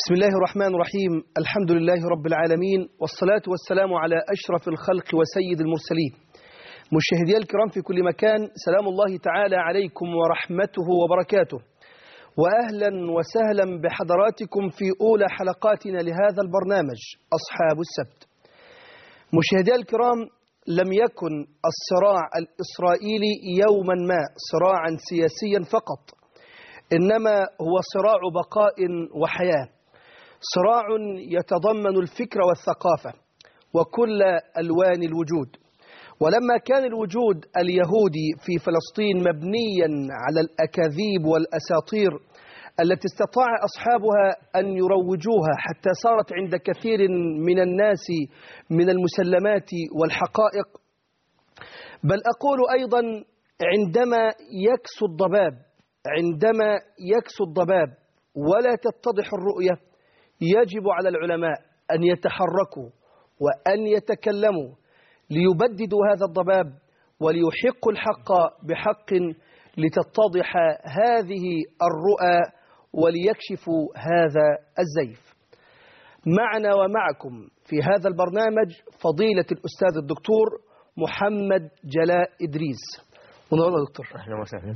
بسم الله الرحمن الرحيم الحمد لله رب العالمين والصلاة والسلام على أشرف الخلق وسيد المرسلين مشاهدي الكرام في كل مكان سلام الله تعالى عليكم ورحمته وبركاته وأهلا وسهلا بحضراتكم في أولى حلقاتنا لهذا البرنامج أصحاب السبت مشاهدي الكرام لم يكن الصراع الإسرائيلي يوما ما صراعا سياسيا فقط إنما هو صراع بقاء وحياة صراع يتضمن الفكر والثقافة وكل ألوان الوجود ولما كان الوجود اليهودي في فلسطين مبنيا على الأكاذيب والأساطير التي استطاع أصحابها أن يروجوها حتى صارت عند كثير من الناس من المسلمات والحقائق بل أقول أيضا عندما يكسو الضباب عندما يكسو الضباب ولا تتضح الرؤية يجب على العلماء أن يتحركوا وأن يتكلموا ليبددوا هذا الضباب وليحقوا الحق بحق لتتضح هذه الرؤى وليكشفوا هذا الزيف معنا ومعكم في هذا البرنامج فضيلة الأستاذ الدكتور محمد جلاء إدريس منور دكتور أهلا وسهلا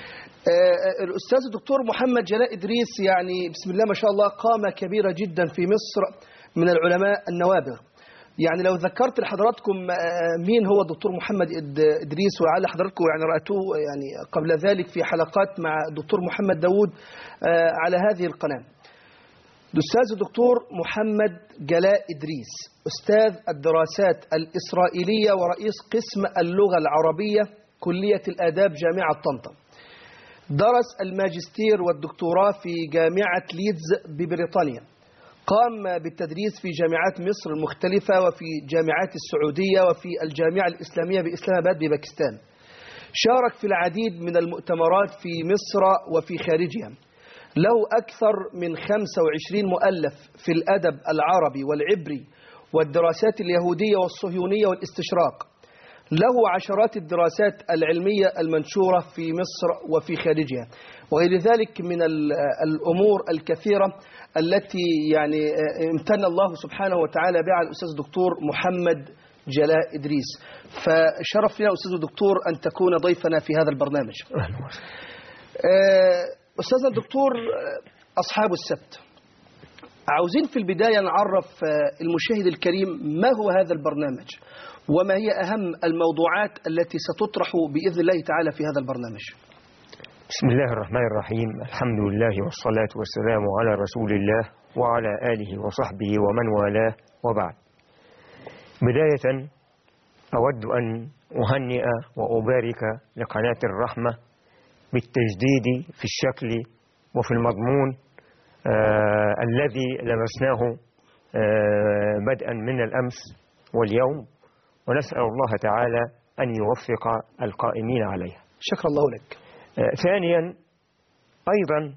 آه الأستاذ الدكتور محمد جلاء إدريس يعني بسم الله ما شاء الله قامة كبيرة جدا في مصر من العلماء النوابغ يعني لو ذكرت لحضراتكم مين هو الدكتور محمد إدريس ولعل حضراتكم يعني رأيتوه يعني قبل ذلك في حلقات مع الدكتور محمد داوود على هذه القناة الأستاذ الدكتور محمد جلاء إدريس أستاذ الدراسات الإسرائيلية ورئيس قسم اللغة العربية كلية الآداب جامعة طنطا درس الماجستير والدكتوراه في جامعة ليدز ببريطانيا قام بالتدريس في جامعات مصر المختلفة وفي جامعات السعودية وفي الجامعة الإسلامية بإسلام آباد بباكستان شارك في العديد من المؤتمرات في مصر وفي خارجها له أكثر من 25 مؤلف في الأدب العربي والعبري والدراسات اليهودية والصهيونية والاستشراق له عشرات الدراسات العلمية المنشورة في مصر وفي خارجها وغير ذلك من الأمور الكثيرة التي يعني امتن الله سبحانه وتعالى بها على الأستاذ الدكتور محمد جلاء إدريس فشرف لنا أستاذ الدكتور أن تكون ضيفنا في هذا البرنامج أستاذنا الدكتور أصحاب السبت عاوزين في البداية نعرف المشاهد الكريم ما هو هذا البرنامج وما هي أهم الموضوعات التي ستطرح بإذن الله تعالى في هذا البرنامج بسم الله الرحمن الرحيم الحمد لله والصلاة والسلام على رسول الله وعلى آله وصحبه ومن والاه وبعد بداية أود أن أهنئ وأبارك لقناة الرحمة بالتجديد في الشكل وفي المضمون آه الذي لمسناه آه بدءا من الأمس واليوم ونسأل الله تعالى أن يوفق القائمين عليها شكر الله لك آه ثانيا أيضا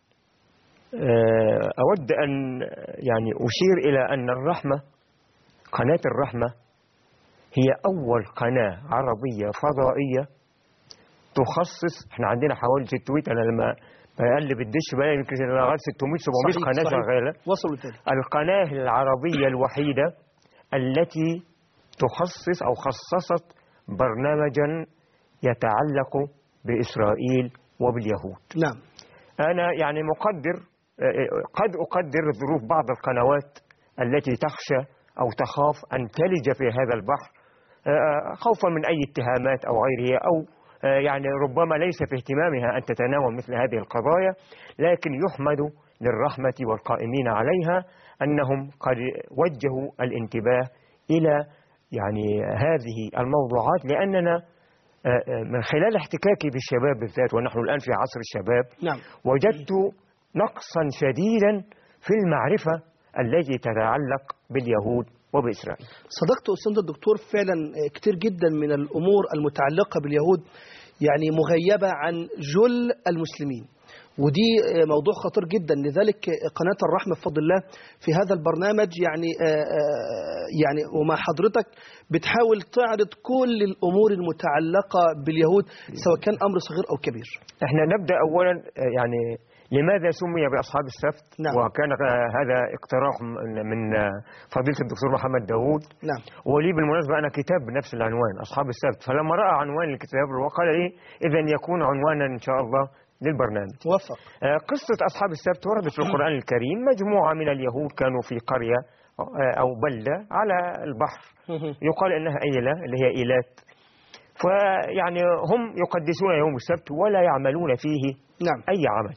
آه أود أن يعني أشير إلى أن الرحمة قناة الرحمة هي أول قناة عربية فضائية تخصص احنا عندنا حوالي 600 أنا لما بقلب الدش بقى يمكن لغايه 600 700 قناه شغاله وصلوا تاني القناه العربيه الوحيده التي تخصص أو خصصت برنامجا يتعلق بإسرائيل وباليهود نعم أنا يعني مقدر قد أقدر ظروف بعض القنوات التي تخشى أو تخاف أن تلج في هذا البحر خوفا من أي اتهامات أو غيرها أو يعني ربما ليس في اهتمامها أن تتناول مثل هذه القضايا لكن يحمد للرحمة والقائمين عليها أنهم قد وجهوا الانتباه إلى يعني هذه الموضوعات لأننا من خلال احتكاكي بالشباب بالذات ونحن الآن في عصر الشباب نعم. وجدت نقصا شديدا في المعرفة التي تتعلق باليهود وبإسرائيل صدقت أستاذ الدكتور فعلا كتير جدا من الأمور المتعلقة باليهود يعني مغيبة عن جل المسلمين ودي موضوع خطير جدا لذلك قناة الرحمة بفضل الله في هذا البرنامج يعني يعني ومع حضرتك بتحاول تعرض كل الأمور المتعلقة باليهود سواء كان أمر صغير أو كبير احنا نبدأ أولا يعني لماذا سمي بأصحاب السبت نعم. وكان آه، هذا اقتراح من- من آه، فضيلة الدكتور محمد داوود نعم ولي بالمناسبة أنا كتاب بنفس العنوان أصحاب السبت فلما رأى عنوان الكتاب وقال إيه إذا يكون عنوانا إن شاء الله للبرنامج موفق آه، قصة أصحاب السبت وردت في القرآن الكريم مجموعة من اليهود كانوا في قرية آه، أو بلدة على البحر يقال إنها أيلة اللي هي إيلات فيعني هم يقدسون يوم السبت ولا يعملون فيه نعم أي عمل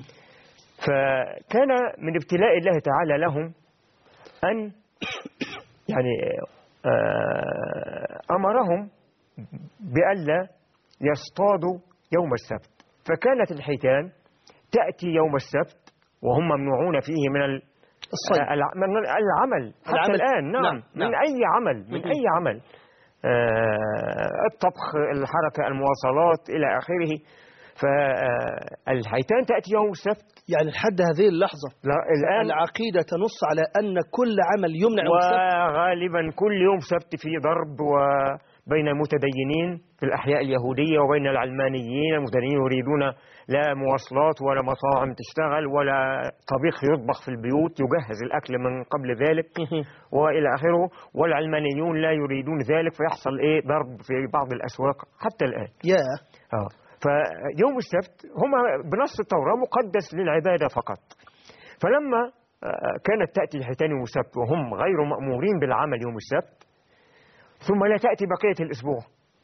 فكان من ابتلاء الله تعالى لهم أن يعني آه، أمرهم بألا يصطادوا يوم السبت فكانت الحيتان تأتي يوم السبت وهم ممنوعون فيه من ال- الصيد آه، الع- من العمل حتى العمل. الآن نعم, نعم، من نعم. أي عمل من مم. أي عمل آه، الطبخ الحركة المواصلات إلى آخره فالحيتان تأتي يوم السبت يعني لحد هذه اللحظة لا الآن العقيدة تنص على أن كل عمل يمنع يوم السبت وغالبا كل يوم سبت في ضرب وبين المتدينين في الأحياء اليهودية وبين العلمانيين المتدينين يريدون لا مواصلات ولا مطاعم تشتغل ولا طبيخ يطبخ في البيوت يجهز الأكل من قبل ذلك وإلى آخره والعلمانيون لا يريدون ذلك فيحصل إيه ضرب في بعض الأسواق حتى الآن يا آه. فيوم السبت هم بنص التوراة مقدس للعبادة فقط فلما آه، كانت تأتي الحيتان يوم السبت وهم غير مأمورين بالعمل يوم السبت ثم لا تأتي بقية الأسبوع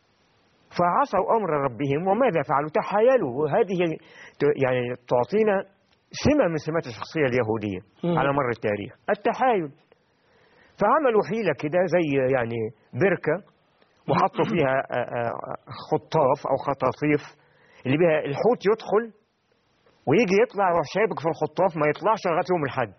فعصوا أمر ربهم وماذا فعلوا تحايلوا وهذه ت- يعني تعطينا سمة من سمات الشخصية اليهودية مم. على مر التاريخ التحايل فعملوا حيلة كده زي يعني بركة وحطوا فيها آه، آه، خطاف أو خطاطيف اللي بها الحوت يدخل ويجي يطلع يروح شابك في الخطاف ما يطلعش لغاية يوم الحد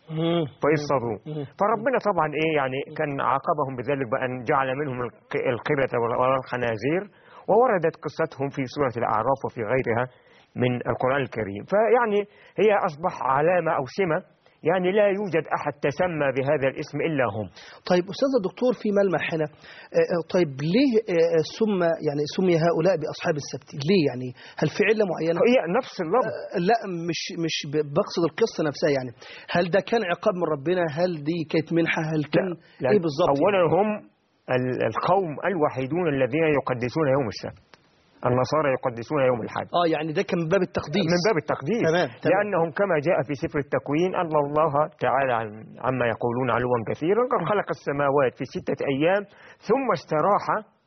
فيصطادوه مم. فربنا طبعا ايه يعني كان عاقبهم بذلك بأن جعل منهم الق- القردة والخنازير ووردت قصتهم في سورة الأعراف وفي غيرها من القرآن الكريم فيعني هي أصبح علامة أو سمة يعني لا يوجد أحد تسمى بهذا الاسم إلا هم طيب أستاذ الدكتور في ملمح هنا آه، آه، طيب ليه آه، آه، سمى يعني سمي هؤلاء بأصحاب السبت ليه يعني هل في علة معينة هي نفس اللفظ آه، لا مش مش ب- بقصد القصة نفسها يعني هل ده كان عقاب من ربنا هل دي كانت منحة هل كان لا ايه بالظبط أولا هم ال- القوم الوحيدون الذين يقدسون يوم السبت النصارى يقدسون يوم الحد اه يعني ده كان من باب التقديس من باب التقديس تمام، تمام. لأنهم كما جاء في سفر التكوين أن الله تعالى عن- عما يقولون علوا كثيرا قد خلق السماوات في ستة أيام ثم استراح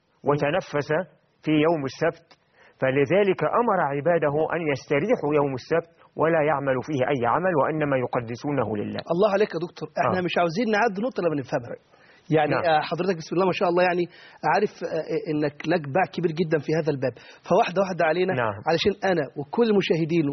وتنفس في يوم السبت فلذلك أمر عباده أن يستريحوا يوم السبت ولا يعمل فيه أي عمل وإنما يقدسونه لله الله عليك يا دكتور احنا آه. مش عاوزين نعدي نقطة لما نفهمها يعني نعم. آه، حضرتك بسم الله ما شاء الله يعني عارف آه، انك لك باع كبير جدا في هذا الباب فواحده واحده علينا نعم. علشان انا وكل المشاهدين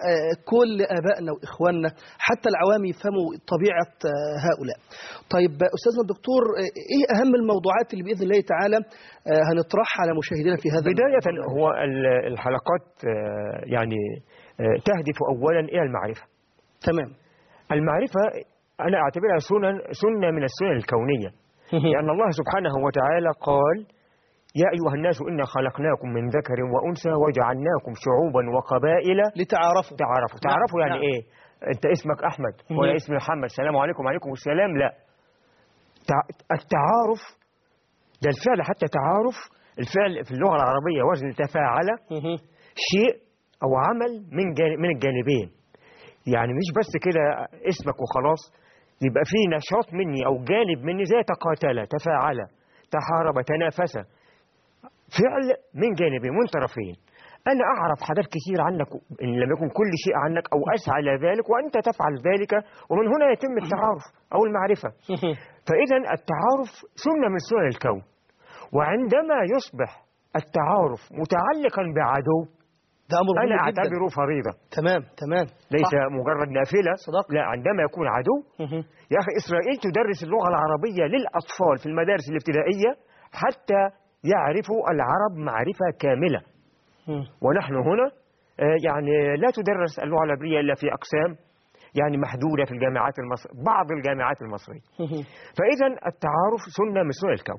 وكل ابائنا واخواننا حتى العوام يفهموا طبيعه آه، هؤلاء. طيب آه، استاذنا الدكتور آه، ايه اهم الموضوعات اللي باذن الله تعالى آه، هنطرحها على مشاهدينا في هذا بداية البرنامج؟ هو ال- الحلقات آه، يعني آه، تهدف أولا إلى المعرفة تمام المعرفة أنا أعتبرها سنن سنة من السنن الكونية لأن الله سبحانه وتعالى قال يا أيها الناس إنا خلقناكم من ذكر وأنثى وجعلناكم شعوبا وقبائل لتعارفوا تعارفوا نعم، تعرفوا يعني نعم. إيه أنت اسمك أحمد مم. ولا اسمي محمد السلام عليكم وعليكم السلام لا تع- التعارف ده الفعل حتى تعارف الفعل في اللغة العربية وزن تفاعل مهم. شيء أو عمل من جانب من الجانبين يعني مش بس كده اسمك وخلاص يبقى في نشاط مني أو جانب مني زي تقاتل تفاعل تحارب تنافس فعل من جانبين من طرفين أنا أعرف حاجات كثير عنك إن لم يكن كل شيء عنك أو أسعى إلى ذلك وأنت تفعل ذلك ومن هنا يتم التعارف أو المعرفة فإذا التعارف سنة من سنن الكون وعندما يصبح التعارف متعلقا بعدو ده امر أنا مهم جدا. أعتبره فريضة تمام تمام ليس صح. مجرد نافلة صدق. لا عندما يكون عدو مهم. يا أخي إسرائيل تدرس اللغة العربية للأطفال في المدارس الابتدائية حتى يعرفوا العرب معرفة كاملة مم. ونحن هنا آه، يعني لا تدرس اللغة العبرية إلا في أقسام يعني محدودة في الجامعات المصرية بعض الجامعات المصرية مهم. فإذا التعارف سنة من سنن الكون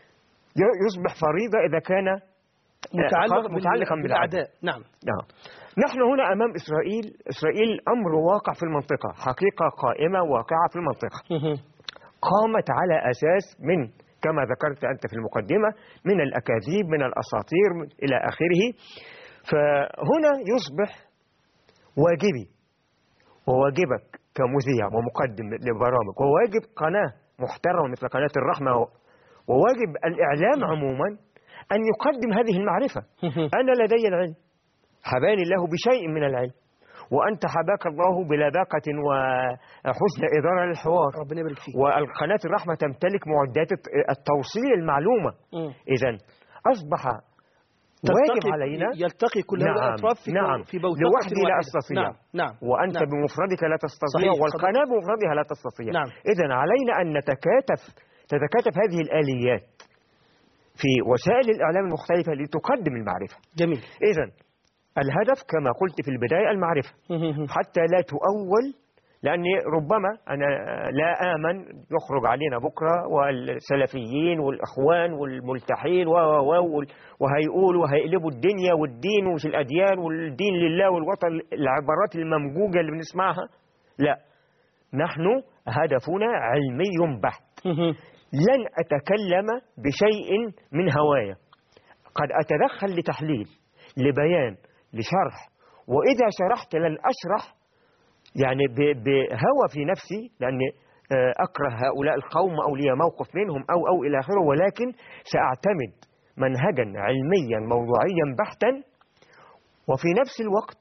ي- يصبح فريضة إذا كان متعلق متعلقا بال- بالأعداء بالاعداء نعم نعم نحن هنا أمام إسرائيل إسرائيل أمر واقع في المنطقة حقيقة قائمة واقعة في المنطقة قامت على أساس من كما ذكرت أنت في المقدمة من الأكاذيب من الأساطير من إلى آخره فهنا يصبح واجبي وواجبك كمذيع ومقدم لبرامج وواجب قناة محترمة مثل قناة الرحمة وواجب الإعلام عموما أن يقدم هذه المعرفة أنا لدي العلم حباني الله بشيء من العلم وأنت حباك الله بلباقة وحسن إدارة للحوار ربنا يبارك فيك والقناة الرحمة تمتلك معدات التوصيل المعلومة مم. إذا أصبح واجب تلتقي- علينا يلتقي كل هؤلاء نعم، الأطراف في نعم. في بوتقة لوحدي لا واحدة. أستطيع. نعم نعم وأنت نعم. بمفردك لا تستطيع صحيح، والقناة بمفردها لا تستطيع نعم. إذا علينا أن نتكاتف تتكاتف هذه الآليات في وسائل الإعلام المختلفة لتقدم المعرفة جميل إذا الهدف كما قلت في البداية المعرفة حتى لا تؤول لأني ربما أنا لا آمن يخرج علينا بكرة والسلفيين والإخوان والملتحين و و و وال- وهيقولوا وهيقلبوا الدنيا والدين وفي الأديان والدين لله والوطن العبارات الممجوجة اللي بنسمعها لا نحن هدفنا علمي بحت لن أتكلم بشيء من هوايا قد أتدخل لتحليل لبيان لشرح وإذا شرحت لن أشرح يعني ب- بهوى في نفسي لأن آه، أكره هؤلاء القوم أو لي موقف منهم أو أو إلى آخره ولكن سأعتمد منهجا علميا موضوعيا بحتا وفي نفس الوقت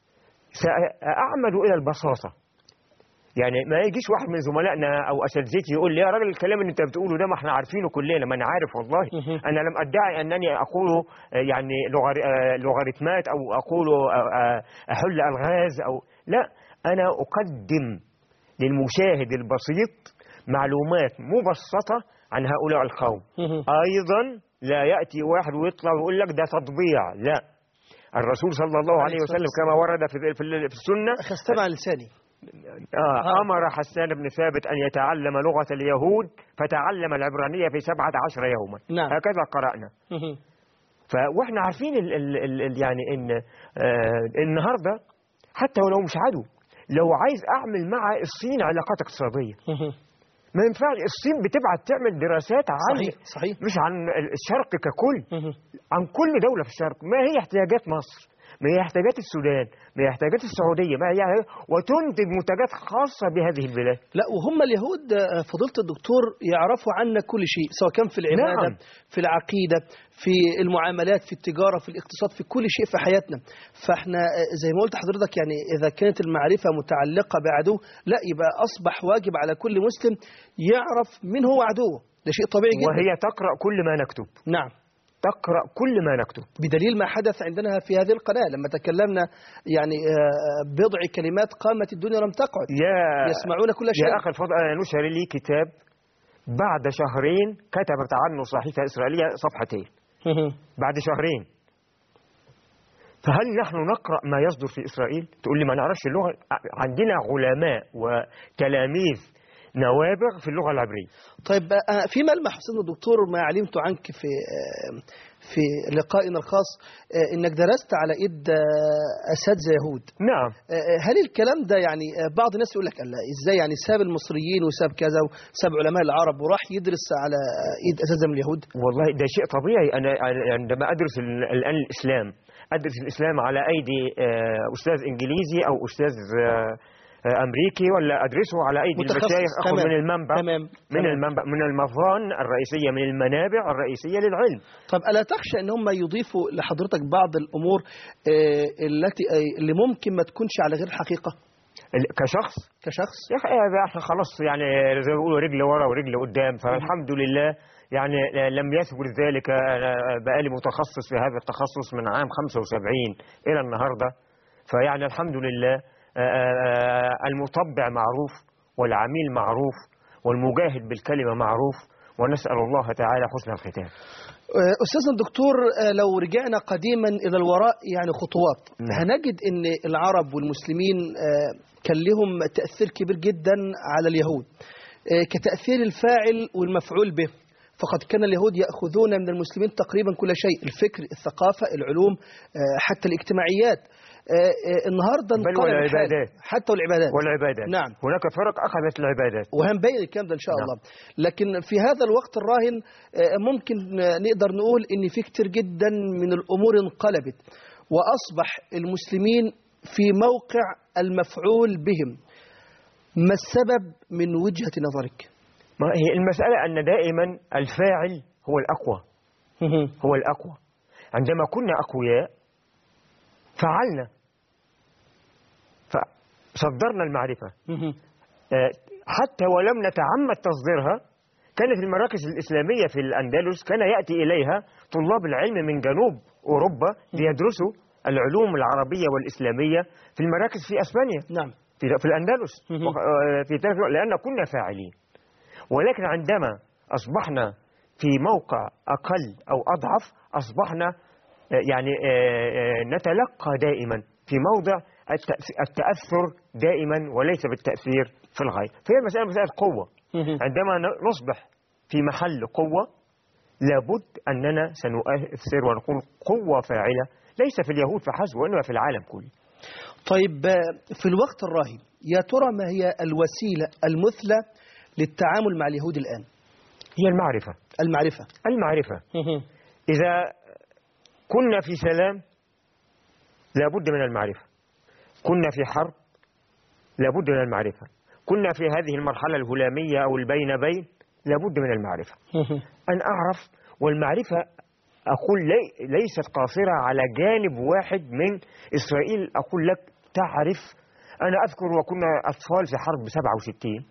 سأعمد إلى البساطة يعني ما يجيش واحد من زملائنا او اساتذتي يقول لي يا راجل الكلام اللي انت بتقوله ده ما احنا عارفينه كلنا ما انا عارف والله مهم. انا لم ادعي انني اقول آه، يعني لوغار- آه، لوغاريتمات او اقول آه، آه، احل الغاز او لا انا اقدم للمشاهد البسيط معلومات مبسطه عن هؤلاء القوم ايضا لا ياتي واحد ويطلع ويقول لك ده تطبيع لا الرسول صلى الله عليه وسلم كما ورد في في في السنه أخذت على لساني آه أمر حسان بن ثابت أن يتعلم لغة اليهود فتعلم العبرانية في سبعة عشر يوما نعم. هكذا قرأنا ف وإحنا عارفين ال ال ال ال يعني إن آه النهاردة حتى ولو مش عدو لو عايز أعمل مع الصين علاقات اقتصادية ما ينفعش الصين بتبعت تعمل دراسات عن صحيح صحيح مش عن الشرق ككل عن كل دولة في الشرق ما هي احتياجات مصر ما هي احتياجات السودان ما هي احتياجات السعودية ما هي وتنتج منتجات خاصة بهذه البلاد لا وهم اليهود آه، فضيلة الدكتور يعرفوا عنا كل شيء سواء كان في العبادة نعم. في العقيدة في المعاملات في التجارة في الاقتصاد في كل شيء في حياتنا فاحنا آه، زي ما قلت حضرتك يعني إذا كانت المعرفة متعلقة بعدو لا يبقى أصبح واجب على كل مسلم يعرف من هو عدوه ده شيء طبيعي جدا وهي تقرأ كل ما نكتب نعم تقرأ كل ما نكتب بدليل ما حدث عندنا في هذه القناة لما تكلمنا يعني آه، بضع كلمات قامت الدنيا لم تقعد يا يسمعون كل شيء يا أخي الفضل أنا نشر لي كتاب بعد شهرين كتبت عنه صحيفة إسرائيلية صفحتين بعد شهرين فهل نحن نقرأ ما يصدر في إسرائيل تقول لي ما نعرفش اللغة عندنا علماء وتلاميذ نوابغ في اللغة العبرية طيب آه، في ملمح حسين الدكتور ما علمت عنك في آه، في لقائنا الخاص آه، انك درست على ايد آه، اساتذه يهود نعم آه، هل الكلام ده يعني آه، بعض الناس يقول لك لا ازاي يعني ساب المصريين وساب كذا وساب علماء العرب وراح يدرس على آه، ايد اساتذه من اليهود والله ده شيء طبيعي أنا أنا عندما أدرس ال- الآن الإسلام أدرس الإسلام على أيدي آه، أستاذ إنجليزي أو أستاذ آه، آه، أمريكي ولا أدرسه على أيدي متخصص. المشايخ أخذ تمام. من المنبع تمام. من تمام. المنبع من المظان الرئيسية من المنابع الرئيسية للعلم طب ألا تخشى أن هم يضيفوا لحضرتك بعض الأمور آه، التي آه، اللي ممكن ما تكونش على غير الحقيقة ال- كشخص كشخص يا اخي يا احنا خلاص يعني زي ما بيقولوا رجل ورا ورجل قدام فالحمد لله يعني لم يثبت ذلك أنا بقالي متخصص في هذا التخصص من عام 75 الى النهارده فيعني الحمد لله آه، آه، المطبع معروف والعميل معروف والمجاهد بالكلمه معروف ونسال الله تعالى حسن الختام آه، أستاذنا الدكتور آه، لو رجعنا قديما إلى الوراء يعني خطوات نعم. هنجد أن العرب والمسلمين آه، كان لهم تأثير كبير جدا على اليهود آه، كتأثير الفاعل والمفعول به فقد كان اليهود يأخذون من المسلمين تقريبا كل شيء الفكر الثقافة العلوم آه، حتى الاجتماعيات آه، آه، النهارده بل انقلب الحال. والعبادات. حتى والعبادات والعبادات نعم. هناك فرق أخذت العبادات وهنبين الكلام ده ان شاء نعم. الله لكن في هذا الوقت الراهن آه، ممكن آه، نقدر نقول ان في كتير جدا من الامور انقلبت واصبح المسلمين في موقع المفعول بهم ما السبب من وجهة نظرك ما هي المسألة أن دائما الفاعل هو الأقوى هو الأقوى عندما كنا أقوياء فعلنا فصدرنا المعرفة آه، حتى ولم نتعمد تصديرها كانت المراكز الإسلامية في الأندلس كان يأتي إليها طلاب العلم من جنوب أوروبا ليدرسوا العلوم العربية والإسلامية في المراكز في أسبانيا نعم في في الأندلس مهم. وق- آه، في تلك الوقت، لأن كنا فاعلين ولكن عندما أصبحنا في موقع أقل أو أضعف أصبحنا آه، يعني آه، آه، نتلقى دائما في موضع التأث- التأثر دائما وليس بالتأثير في الغاية فهي المسألة مسألة قوة عندما ن- نصبح في محل قوة لابد أننا سنؤثر ونكون قوة فاعلة ليس في اليهود فحسب وإنما في العالم كله طيب آه، في الوقت الراهن يا ترى ما هي الوسيلة المثلى للتعامل مع اليهود الآن هي المعرفة المعرفة المعرفة إذا كنا في سلام لابد من المعرفة كنا في حرب لابد من المعرفة كنا في هذه المرحلة الهلامية أو البين بين لابد من المعرفة أن أعرف والمعرفة أقول لي ليست قاصرة على جانب واحد من إسرائيل أقول لك تعرف أنا أذكر وكنا أطفال في حرب 67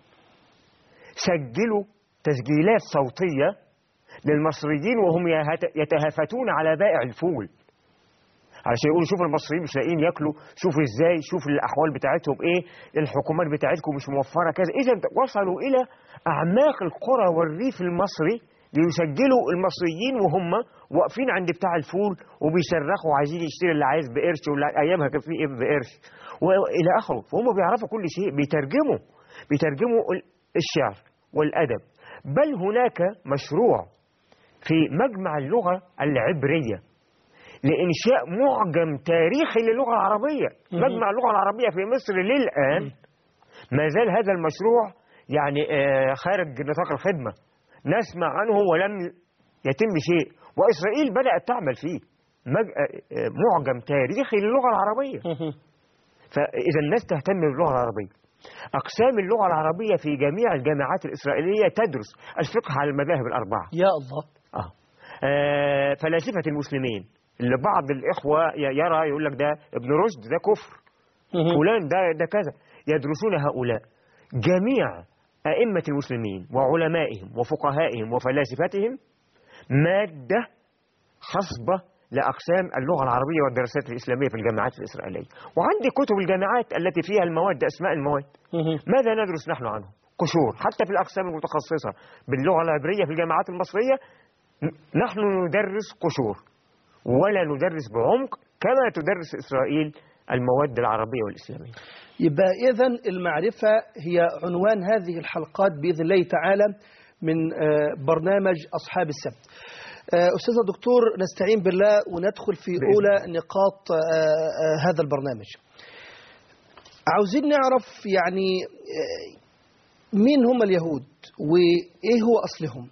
سجلوا تسجيلات صوتية للمصريين وهم يهت- يتهافتون على بائع الفول علشان يقولوا شوفوا المصريين مش لاقيين ياكلوا شوفوا ازاي شوفوا الاحوال بتاعتهم ايه الحكومات بتاعتكم مش موفره كذا اذا وصلوا الى اعماق القرى والريف المصري ليسجلوا المصريين وهم واقفين عند بتاع الفول وبيصرخوا عايزين يشتري اللي عايز بقرش ولا ايامها كان في ايه بقرش والى اخره فهم بيعرفوا كل شيء بيترجموا بيترجموا ال- الشعر والادب بل هناك مشروع في مجمع اللغه العبريه لإنشاء معجم تاريخي للغة العربية مهم. مجمع اللغة العربية في مصر للآن ما زال هذا المشروع يعني آه، خارج نطاق الخدمة نسمع عنه ولم يتم شيء وإسرائيل بدأت تعمل فيه مج- آه، آه، معجم تاريخي للغة العربية فإذا الناس تهتم باللغة العربية أقسام اللغة العربية في جميع الجامعات الإسرائيلية تدرس الفقه على المذاهب الأربعة يا الله آه. آه فلاسفة المسلمين اللي بعض الإخوة ي- يرى يقول لك ده ابن رشد ده كفر فلان ده ده كذا يدرسون هؤلاء جميع أئمة المسلمين وعلمائهم وفقهائهم وفلاسفتهم مادة خصبة لأقسام اللغة العربية والدراسات الإسلامية في الجامعات الإسرائيلية وعندي كتب الجامعات التي فيها المواد أسماء المواد ماذا ندرس نحن عنه قشور حتى في الأقسام المتخصصة باللغة العبرية في الجامعات المصرية ن- نحن ندرس قشور ولا ندرس بعمق كما تدرس إسرائيل المواد العربية والإسلامية يبقى إذا المعرفة هي عنوان هذه الحلقات بإذن الله تعالى من آه، برنامج أصحاب السبت آه، أستاذ الدكتور نستعين بالله وندخل في بإذن أولى نقاط آه، آه، هذا البرنامج عاوزين نعرف يعني آه، مين هم اليهود وإيه هو أصلهم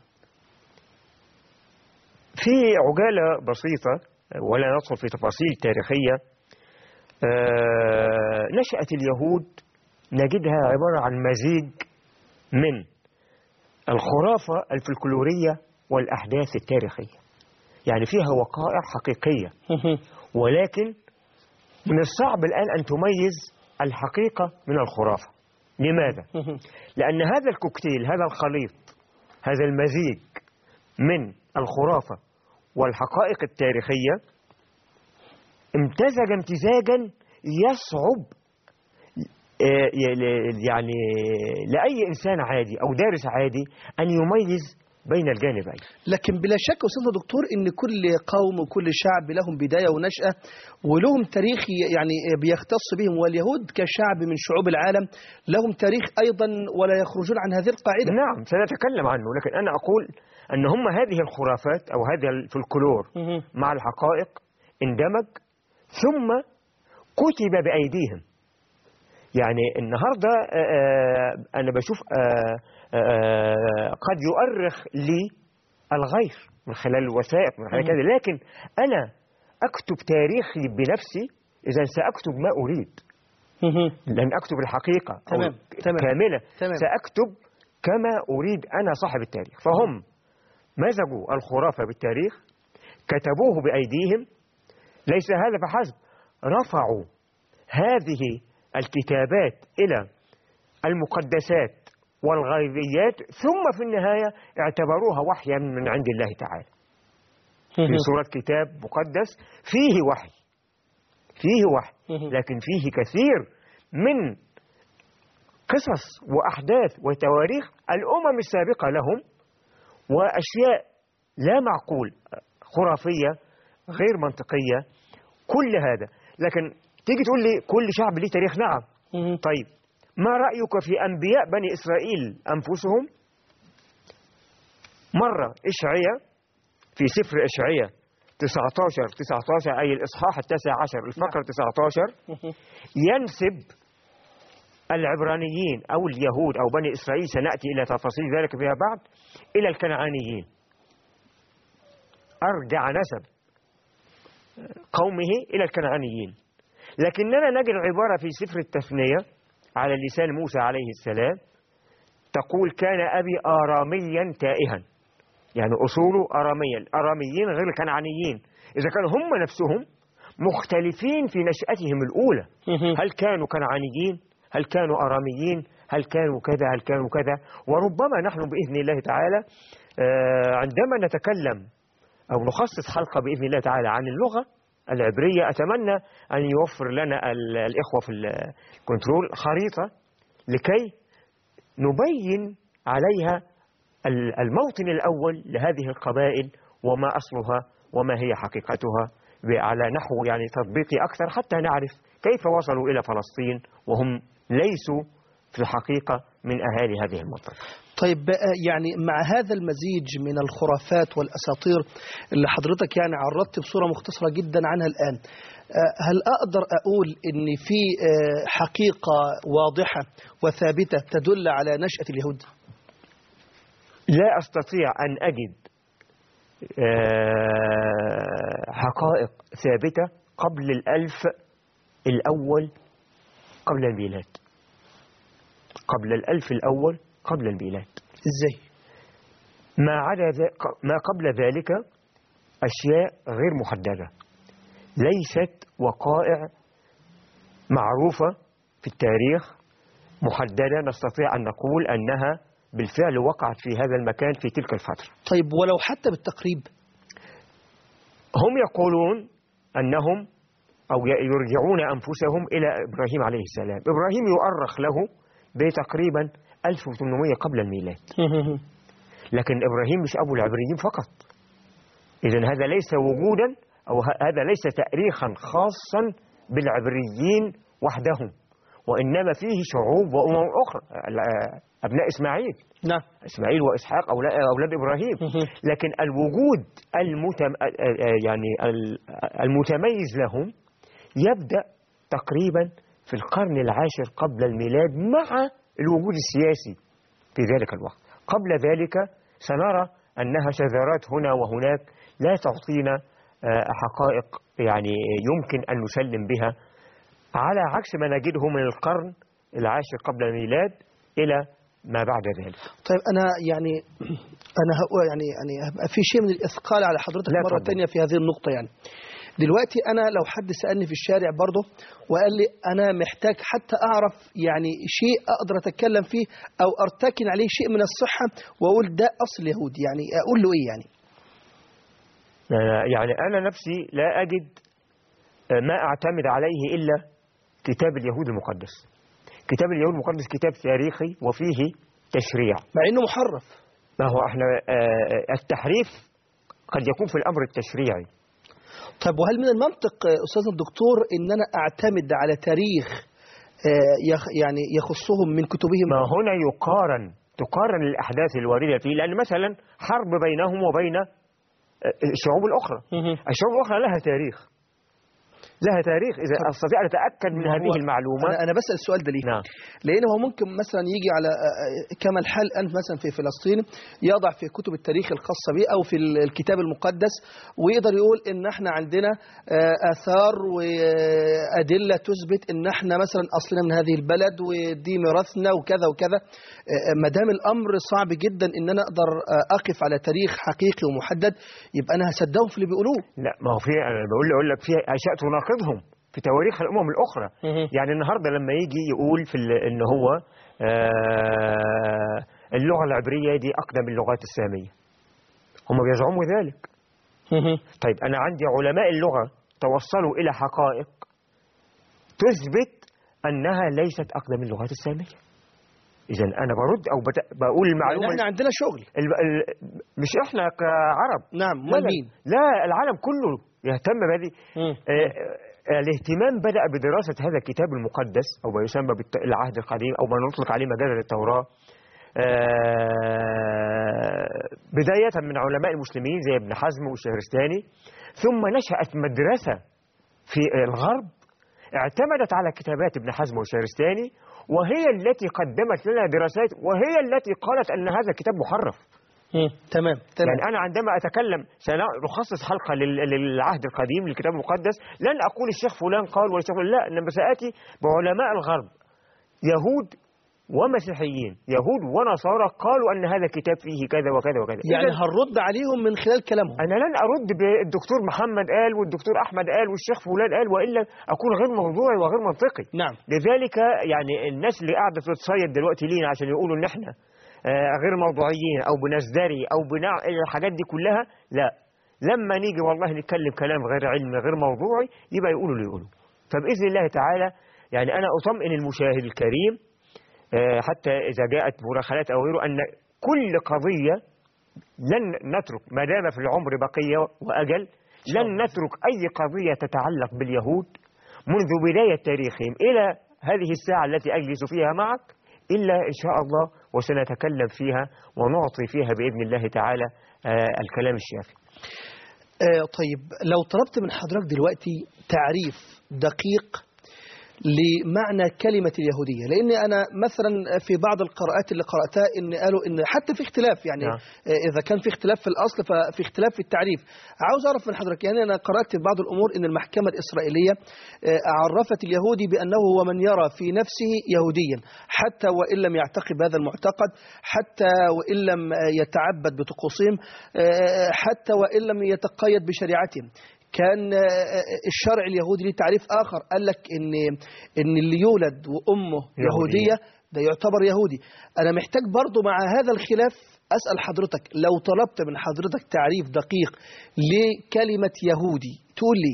في عجالة بسيطة ولا ندخل في تفاصيل تاريخية آه، نشأة اليهود نجدها عبارة عن مزيج من الخرافة الفلكلورية والأحداث التاريخية يعني فيها وقائع حقيقية ولكن من الصعب الآن أن تميز الحقيقة من الخرافة لماذا؟ لأن هذا الكوكتيل هذا الخليط هذا المزيج من الخرافة والحقائق التاريخية امتزج امتزاجا يصعب آه، ي- يعني لأي إنسان عادي أو دارس عادي أن يميز بين الجانبين لكن بلا شك أستاذ دكتور إن كل قوم وكل شعب لهم بداية ونشأة ولهم تاريخ يعني بيختص بهم واليهود كشعب من شعوب العالم لهم تاريخ أيضا ولا يخرجون عن هذه القاعدة نعم سنتكلم عنه لكن أنا أقول أن هم هذه الخرافات أو هذا الفلكلور مهم. مع الحقائق اندمج ثم كتب بأيديهم يعني النهاردة آه، آه، أنا بشوف آه، آه، قد يؤرخ لي الغير من خلال الوثائق من خلال مم. كذا لكن أنا أكتب تاريخي بنفسي إذا سأكتب ما أريد لن أكتب الحقيقة أو تمام، تمام، كاملة تمام. سأكتب كما أريد أنا صاحب التاريخ فهم مزجوا الخرافة بالتاريخ كتبوه بأيديهم ليس هذا فحسب رفعوا هذه الكتابات إلى المقدسات والغيبيات ثم في النهاية اعتبروها وحيا من عند الله تعالى في صورة كتاب مقدس فيه وحي فيه وحي مهم. لكن فيه كثير من قصص وأحداث وتواريخ الأمم السابقة لهم وأشياء لا معقول خرافية غير منطقية كل هذا لكن تيجي تقول لي كل شعب ليه تاريخ نعم طيب ما رأيك في أنبياء بني إسرائيل أنفسهم مرة إشعية في سفر إشعية 19 19 أي الإصحاح التاسع عشر الفقرة 19 ينسب العبرانيين أو اليهود أو بني إسرائيل سنأتي إلى تفاصيل ذلك فيها بعد إلى الكنعانيين أرجع نسب قومه إلى الكنعانيين لكننا نجد عبارة في سفر التثنية على لسان موسى عليه السلام تقول كان أبي آراميا تائها يعني أصوله أراميا الأراميين غير الكنعانيين إذا كانوا هم نفسهم مختلفين في نشأتهم الأولى هل كانوا كنعانيين هل كانوا أراميين هل كانوا كذا هل كانوا كذا وربما نحن بإذن الله تعالى آه، عندما نتكلم أو نخصص حلقة بإذن الله تعالى عن اللغة العبرية أتمنى أن يوفر لنا ال- الإخوة في الكنترول خريطة لكي نبين عليها ال- الموطن الأول لهذه القبائل وما أصلها وما هي حقيقتها ب- على نحو يعني تطبيقي أكثر حتى نعرف كيف وصلوا إلى فلسطين وهم ليسوا في الحقيقة من أهالي هذه المنطقة طيب بقى يعني مع هذا المزيج من الخرافات والأساطير اللي حضرتك يعني عرضت بصورة مختصرة جدا عنها الآن آه، هل أقدر أقول أن في آه، حقيقة واضحة وثابتة تدل على نشأة اليهود لا أستطيع أن أجد آه، حقائق ثابتة قبل الألف الأول قبل الميلاد قبل الألف الأول قبل الميلاد إزاي ما عدا ذا- ما قبل ذلك أشياء غير محددة ليست وقائع معروفة في التاريخ محددة نستطيع أن نقول أنها بالفعل وقعت في هذا المكان في تلك الفترة طيب ولو حتى بالتقريب هم يقولون أنهم أو ي- يرجعون أنفسهم إلى إبراهيم عليه السلام إبراهيم يؤرخ له بتقريبا 1800 قبل الميلاد لكن إبراهيم مش أبو العبريين فقط إذا هذا ليس وجودا أو ه- هذا ليس تأريخا خاصا بالعبريين وحدهم وإنما فيه شعوب وأمم أخرى ال- أبناء إسماعيل نعم إسماعيل وإسحاق أولاد, أولاد إبراهيم لكن الوجود المتم... يعني ال- المتميز لهم يبدأ تقريبا في القرن العاشر قبل الميلاد مع الوجود السياسي في ذلك الوقت قبل ذلك سنرى أنها شذرات هنا وهناك لا تعطينا آه، حقائق يعني يمكن أن نسلم بها على عكس ما نجده من القرن العاشر قبل الميلاد إلى ما بعد ذلك طيب أنا يعني أنا هقول يعني يعني هبقى في شيء من الإثقال على حضرتك لا مرة اتفضل. تانية في هذه النقطة يعني دلوقتي أنا لو حد سألني في الشارع برضه وقال لي أنا محتاج حتى أعرف يعني شيء أقدر أتكلم فيه أو أرتكن عليه شيء من الصحة وأقول ده أصل يهود يعني أقول له إيه يعني يعني أنا نفسي لا أجد ما أعتمد عليه إلا كتاب اليهود المقدس كتاب اليهود المقدس كتاب تاريخي وفيه تشريع مع إنه محرف ما هو احنا آه، التحريف قد يكون في الأمر التشريعي طيب وهل من المنطق آه، أستاذ الدكتور إن أنا أعتمد على تاريخ آه، يخ- يعني يخصهم من كتبهم ما هنا يقارن تقارن الأحداث الواردة فيه لأن مثلا حرب بينهم وبين آه، الشعوب الأخرى مهم. الشعوب الأخرى لها تاريخ لها تاريخ إذا أستطيع أن أتأكد من ما هذه هو المعلومة أنا, أنا بسأل السؤال ده ليه؟ نعم لأن هو ممكن مثلا يجي على كما الحال أنت مثلا في فلسطين يضع في كتب التاريخ الخاصة به أو في الكتاب المقدس ويقدر يقول إن احنا عندنا آه، آثار وأدلة تثبت إن احنا مثلا أصلنا من هذه البلد ودي ميراثنا وكذا وكذا آه، ما دام الأمر صعب جدا إن أنا أقدر آه، أقف على تاريخ حقيقي ومحدد يبقى أنا هصدقهم في اللي بيقولوه لا ما هو في أنا بقول أقول لك في أشياء تناقضهم في تواريخ الأمم الأخرى يعني النهاردة لما يجي يقول في ال- إن هو آه، اللغة العبرية دي أقدم اللغات السامية هم بيزعموا ذلك طيب أنا عندي علماء اللغة توصلوا إلى حقائق تثبت أنها ليست أقدم اللغات السامية إذا أنا برد أو بت... بقول يعني المعلومة احنا عندنا شغل ال... ال... مش إحنا كعرب نعم لا, امال لا, مين؟ لا العالم كله يهتم بهذه مم. آه، آه، الاهتمام بدأ بدراسة هذا الكتاب المقدس أو ما يسمى بالعهد القديم أو ما نطلق عليه مجازا التوراة آه، بداية من علماء المسلمين زي ابن حزم والشهرستاني ثم نشأت مدرسة في الغرب اعتمدت على كتابات ابن حزم والشهرستاني وهي التي قدمت لنا دراسات وهي التي قالت أن هذا الكتاب محرف مم. تمام تمام يعني أنا عندما أتكلم سنخصص حلقة لل- للعهد القديم للكتاب المقدس لن أقول الشيخ فلان قال ولا الشيخ فلان لا إنما سآتي بعلماء الغرب يهود ومسيحيين يهود ونصارى قالوا أن هذا الكتاب فيه كذا وكذا وكذا يعني إذن هنرد عليهم من خلال كلامهم أنا لن أرد بالدكتور محمد قال والدكتور أحمد قال والشيخ فلان قال وإلا أكون غير موضوعي وغير منطقي نعم لذلك يعني الناس اللي قاعدة تتصيد دلوقتي لينا عشان يقولوا إن إحنا آه، غير موضوعيين أو بنزدري أو بنع الحاجات دي كلها لا لما نيجي والله نتكلم كلام غير علمي غير موضوعي يبقى يقولوا اللي يقولوا فبإذن الله تعالى يعني أنا أطمئن المشاهد الكريم آه، حتى إذا جاءت مداخلات أو غيره أن كل قضية لن نترك ما دام في العمر بقية وأجل شاء لن الله. نترك أي قضية تتعلق باليهود منذ بداية تاريخهم إلى هذه الساعة التي أجلس فيها معك إلا إن شاء الله وسنتكلم فيها ونعطي فيها بإذن الله تعالى آه، الكلام الشافي آه طيب لو طلبت من حضرتك دلوقتي تعريف دقيق لمعنى كلمة اليهودية لأن أنا مثلا في بعض القراءات اللي قرأتها إن قالوا إن حتى في اختلاف يعني نعم. آه، إذا كان في اختلاف في الأصل ففي اختلاف في التعريف عاوز أعرف من حضرتك يعني أنا قرأت في بعض الأمور إن المحكمة الإسرائيلية آه، عرفت اليهودي بأنه هو من يرى في نفسه يهوديا حتى وإن لم يعتقد بهذا المعتقد حتى وإن لم آه، يتعبد بطقوسهم آه، حتى وإن لم يتقيد بشريعتهم كان آه، الشرع اليهودي ليه تعريف آخر قال لك إن إن اللي يولد وأمه يهودية. يهودية ده يعتبر يهودي أنا محتاج برضو مع هذا الخلاف أسأل حضرتك لو طلبت من حضرتك تعريف دقيق لكلمة يهودي تقول لي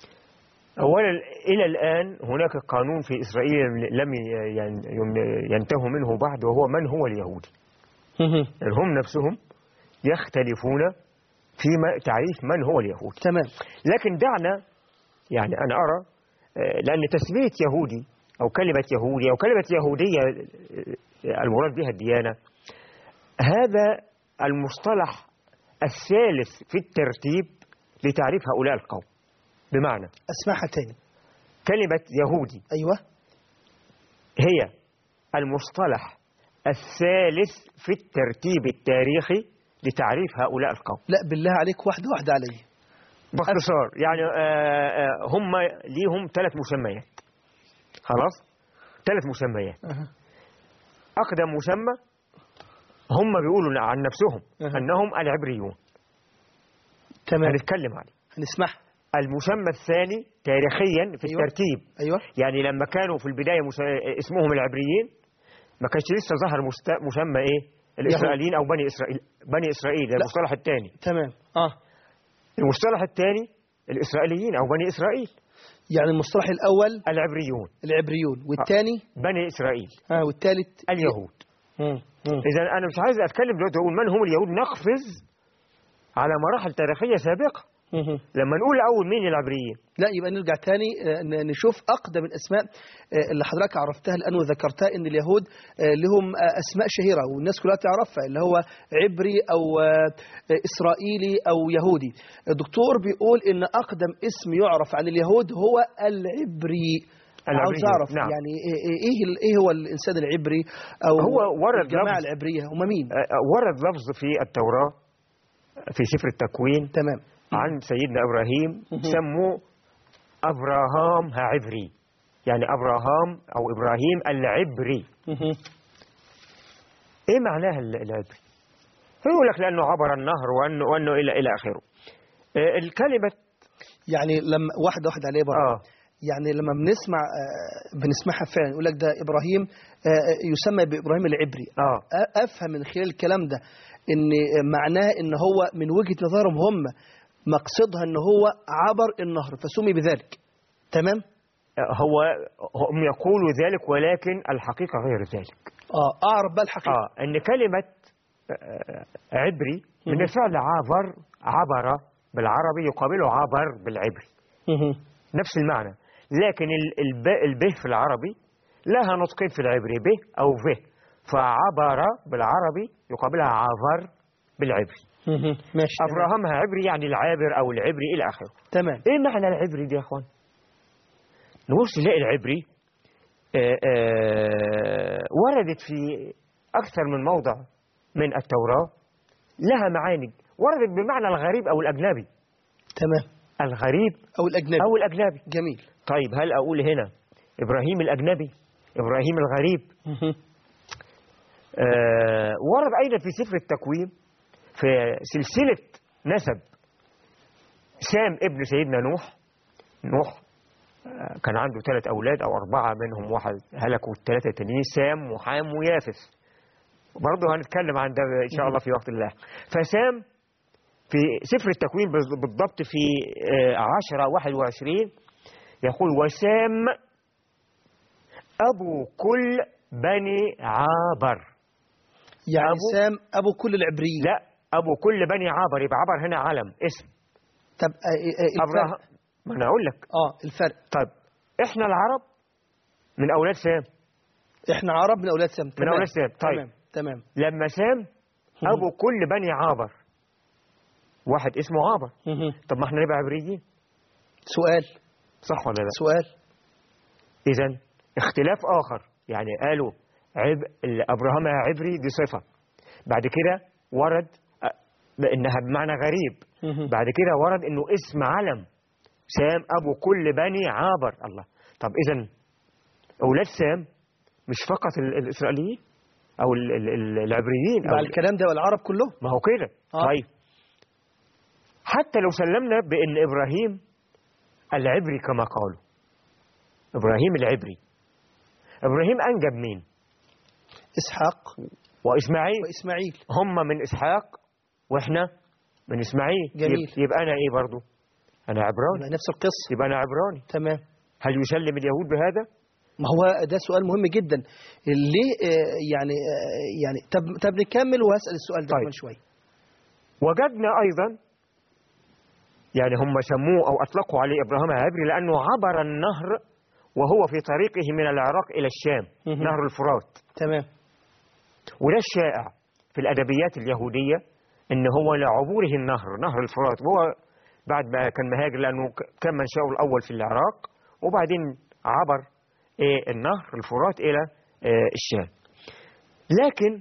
أولا إلى الآن هناك قانون في إسرائيل لم ين- ين- ينتهوا منه بعد وهو من هو اليهودي يعني هم نفسهم يختلفون في تعريف من هو اليهودي تمام لكن دعنا يعني أنا أرى آه، لأن تسمية يهودي أو كلمة يهودي أو كلمة يهودية آه، المراد بها الديانة هذا المصطلح الثالث في الترتيب لتعريف هؤلاء القوم بمعنى أسمعها تاني كلمة يهودي أيوة هي المصطلح الثالث في الترتيب التاريخي لتعريف هؤلاء القوم لا بالله عليك واحدة واحدة علي باختصار يعني آه، آه، هم ليهم ثلاث مسميات خلاص ثلاث مسميات أها. أقدم مسمى هم بيقولوا عن نفسهم أها. أنهم العبريون تمام هنتكلم عليه هنسمعها المسمى الثاني تاريخيا في أيوة. الترتيب أيوة يعني لما كانوا في البداية مس- اسمهم العبريين ما كانش لسه ظهر مست- مسمى إيه الإسرائيليين أو بني إسرائيل بني إسرائيل ده لا. المصطلح الثاني تمام آه المصطلح الثاني الإسرائيليين أو بني إسرائيل يعني المصطلح الأول العبريون العبريون والثاني بني إسرائيل آه والثالث اليهود مم. مم. إذا أنا مش عايز أتكلم دلوقتي أقول من هم اليهود نقفز على مراحل تاريخية سابقة مهم. لما نقول أول مين العبريين لا يبقى نرجع تاني آه، ن- نشوف أقدم الأسماء آه، اللي حضرتك عرفتها الآن وذكرتها إن اليهود آه، لهم آه، أسماء شهيرة والناس كلها تعرفها اللي هو عبري أو آه، آه، إسرائيلي أو يهودي الدكتور بيقول إن أقدم اسم يعرف عن اليهود هو العبري العبري، عاوز أعرف نعم. يعني إيه- إيه إيه ال- إيه هو الإنسان العبري أو هو ورد الجماعة لفظ. العبرية هم مين آه، ورد لفظ في التوراة في سفر التكوين تمام عن سيدنا إبراهيم مهم. سموه أبراهام عبري يعني أبراهام أو إبراهيم العبري مهم. إيه معناها ال- العبري يقول لك لأنه عبر النهر وأنه, وأنه إلى إلى آخره آه، الكلمة يعني لما واحدة واحدة عليه بقى آه يعني لما بنسمع آه، بنسمعها فعلا يقول لك ده ابراهيم آه، يسمى بابراهيم العبري آه أ- افهم من خلال الكلام ده ان معناه ان هو من وجهه نظرهم هم مقصدها ان هو عبر النهر فسمي بذلك تمام هو هم يقولوا ذلك ولكن الحقيقة غير ذلك اه اعرف بقى الحقيقه آه إن كلمة آه، عبري من مهم. الفعل عبر عبر بالعربي يقابله عبر بالعبري مهم. نفس المعنى لكن ال- الب البه في العربي لها نطقين في العبري به أو به فعبر بالعربي يقابلها عبر بالعبري مهم. ماشي تمام. أبراهام عبري يعني العابر أو العبري إلى آخره تمام إيه معنى العبري دي يا أخوان نبص نلاقي العبري آه، آه، وردت في أكثر من موضع من التوراة لها معاني وردت بمعنى الغريب أو الأجنبي تمام الغريب او الاجنبي أو الأجنبي جميل طيب هل أقول هنا إبراهيم الأجنبي إبراهيم الغريب مهم. آه ورد أيضا في سفر التكوين في سلسلة نسب سام ابن سيدنا نوح نوح آه، كان عنده ثلاث أولاد أو أربعة منهم واحد هلكوا الثلاثة التانيين سام وحام ويافث برضه هنتكلم عن ده إن شاء الله في وقت الله فسام في سفر التكوين بز- بالضبط في آه، عشرة واحد وعشرين يقول وسام أبو كل بني عابر يعني أبو- سام ابو كل العبريين لا أبو كل بني عابر يبقى عبر هنا علم اسم طب آه، آه، آه، أبراهام الفرق ما أنا أقول لك اه الفرق طيب إحنا العرب من أولاد سام احنا عرب من اولاد سام تمام. أولاد سام. طيب. تمام تمام لما سام أبو كل بني عابر واحد اسمه عابر مهم. طب ما إحنا نبقى عبريين سؤال صح ولا لا سؤال إذا اختلاف آخر يعني قالوا عب أبراهام عبري دي صفة بعد كده ورد أ- إنها بمعنى غريب مهم. بعد كده ورد إنه اسم علم سام أبو كل بني عابر الله طب إذا أولاد سام مش فقط ال- الإسرائيليين أو ال- ال- ال- العبريين يبقى أو الكلام ده والعرب كلهم ما هو كده آه. طيب حتى لو سلمنا بأن إبراهيم العبري كما قالوا إبراهيم العبري إبراهيم أنجب مين اسحاق وإسماعيل واسماعيل هم من إسحاق وإحنا من إسماعيل جميل. يب- يبقى أنا إيه برضو أنا عبراني يبقى نفس القصه يبقى أنا عبراني تمام هل يسلم اليهود بهذا ما هو ده سؤال مهم جدا ليه آه، يعني آه، يعني طب طب نكمل وهسال السؤال ده طيب. كمان شويه وجدنا أيضا يعني هم سموه أو أطلقوا عليه إبراهيم العبري لأنه عبر النهر وهو في طريقه من العراق إلى الشام مهم. نهر الفرات تمام وده الشائع في الأدبيات اليهودية إن هو لعبوره النهر نهر الفرات وهو بعد ما كان مهاجر لأنه ك- كان منشأه الأول في العراق وبعدين عبر إيه النهر الفرات إلى إيه الشام لكن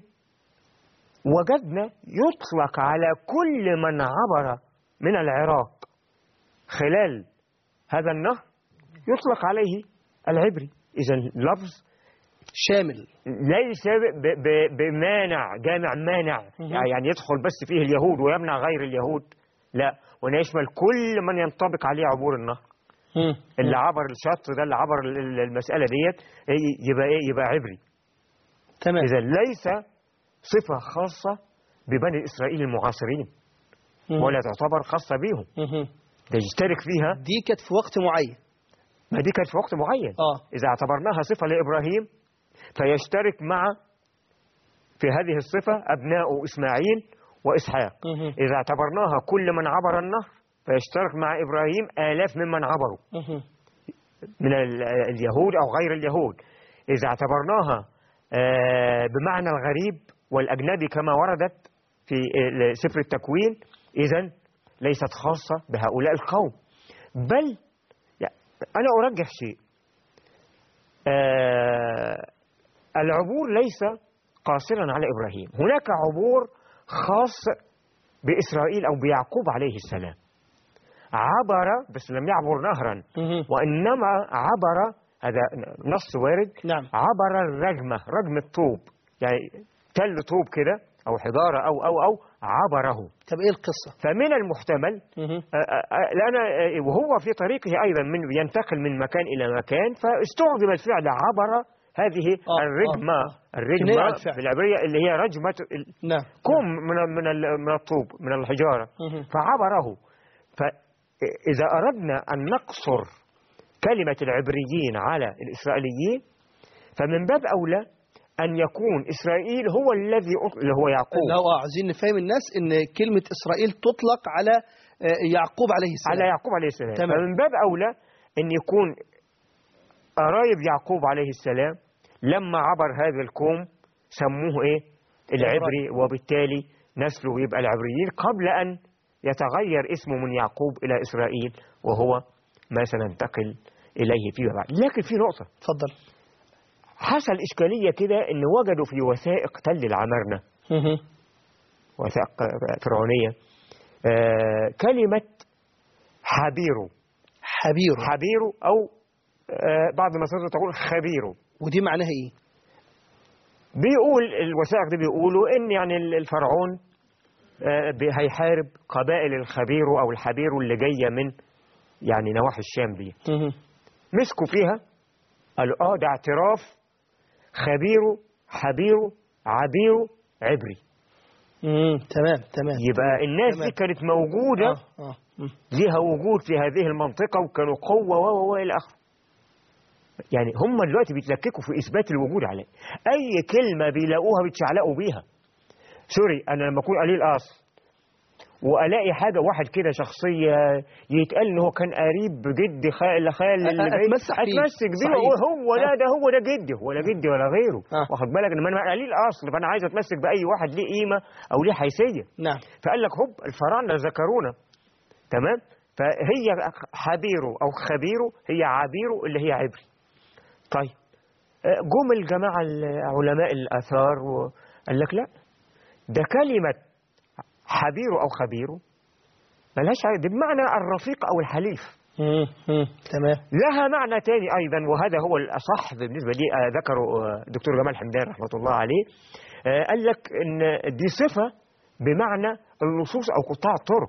وجدنا يطلق على كل من عبر من العراق خلال هذا النهر يطلق عليه العبري إذا لفظ شامل ليس ب- ب- بمانع جامع مانع مهم. يعني يدخل بس فيه اليهود ويمنع غير اليهود لا وأن يشمل كل من ينطبق عليه عبور النهر اللي عبر الشط ده اللي عبر ال- ال- المسألة ديت إيه يبقى إيه يبقى عبري تمام إذا ليس صفة خاصة ببني إسرائيل المعاصرين مهم. ولا تعتبر خاصة بيهم مهم. ده يشترك فيها دي كانت في وقت معين ما دي كانت في وقت معين اه إذا اعتبرناها صفة لإبراهيم فيشترك مع في هذه الصفة أبناء إسماعيل وإسحاق مهم. إذا اعتبرناها كل من عبر النهر فيشترك مع إبراهيم آلاف ممن عبروا مهم. من ال- اليهود أو غير اليهود إذا اعتبرناها آه، بمعنى الغريب والأجنبي كما وردت في ال- سفر التكوين إذا ليست خاصة بهؤلاء القوم بل يعني أنا أرجح شيء آه، العبور ليس قاصرا على إبراهيم هناك عبور خاص بإسرائيل أو بيعقوب عليه السلام عبر بس لم يعبر نهرا مهم. وإنما عبر هذا نص وارد نعم عبر الرجمة رجم الطوب يعني تل طوب كده أو حجارة أو أو أو عبره طب ايه القصة فمن المحتمل مهم. آه، آه، آه، لأن آه، وهو في طريقه أيضا من ينتقل من مكان إلى مكان فاستخدم الفعل عبر هذه آه، الرجمة آه، آه. كناية الرجمة عن الفعل. بالعبرية اللي هي رجمة ال- نعم كم من من ال- من الطوب من الحجارة مهم. فعبره فإذا أردنا أن نقصر كلمة العبريين على الإسرائيليين فمن باب أولى أن يكون إسرائيل هو الذي أط- اللي هو يعقوب اللي هو عايزين نفهم الناس ان كلمة اسرائيل تطلق على آه، يعقوب عليه السلام على يعقوب عليه السلام تمام. فمن باب أولى أن يكون قرايب يعقوب عليه السلام لما عبر هذا الكوم سموه إيه العبري وبالتالي نسله يبقى العبريين قبل أن يتغير اسمه من يعقوب إلى إسرائيل وهو ما سننتقل إليه فيما بعد لكن في نقطة اتفضل حصل إشكالية كده إن وجدوا في وثائق تل العمارنة مهم. وثائق فرعونية آه كلمة حبيرو حبير حبيرو أو آه بعض المصادر تقول خبيرو ودي معناها ايه بيقول الوثائق دي بيقولوا إن يعني الفرعون آه بي- هيحارب قبائل الخبيرو أو الحبيرو اللي جاية من يعني نواحي الشام دي مهم. مسكوا فيها قالوا اه ده اعتراف خبيرو حبيرو عبيرو عبري مم. تمام تمام يبقى الناس تمام. دي كانت موجودة اه اه مم. ليها وجود في هذه المنطقة وكانوا قوة و و و إلى آخره يعني هم دلوقتي بيتلككوا في إثبات الوجود عليه أي كلمة بيلاقوها بيتشعلقوا بيها سوري أنا لما أكون قليل أصل وألاقي حاجة واحد كده شخصية يتقال إن هو كان قريب جد خال خال أ- اللي جاي أتمسك بيه. أتمسك بيه صحيح. وأقول هو لا آه. ده هو ده جدي ولا جدي ولا غيره آه. واخد بالك إن أنا قليل أصل فأنا عايز أتمسك بأي واحد ليه قيمة أو ليه حيثية نعم فقال لك هوب الفراعنه ذكرونا تمام فهي حبيرو او خبيرو هي عبيرو اللي هي عبري طيب آه، جم الجماعه علماء الاثار وقال لك لا ده كلمه حبيرو او خبيرو ملهاش علاقة- دي بمعنى الرفيق او الحليف مم. مم. تمام لها معنى تاني أيضا وهذا هو الأصح بالنسبة لي آه، ذكره آه، دكتور جمال حمدان رحمة الله عليه آه، قال لك إن دي صفة بمعنى اللصوص أو قطاع الطرق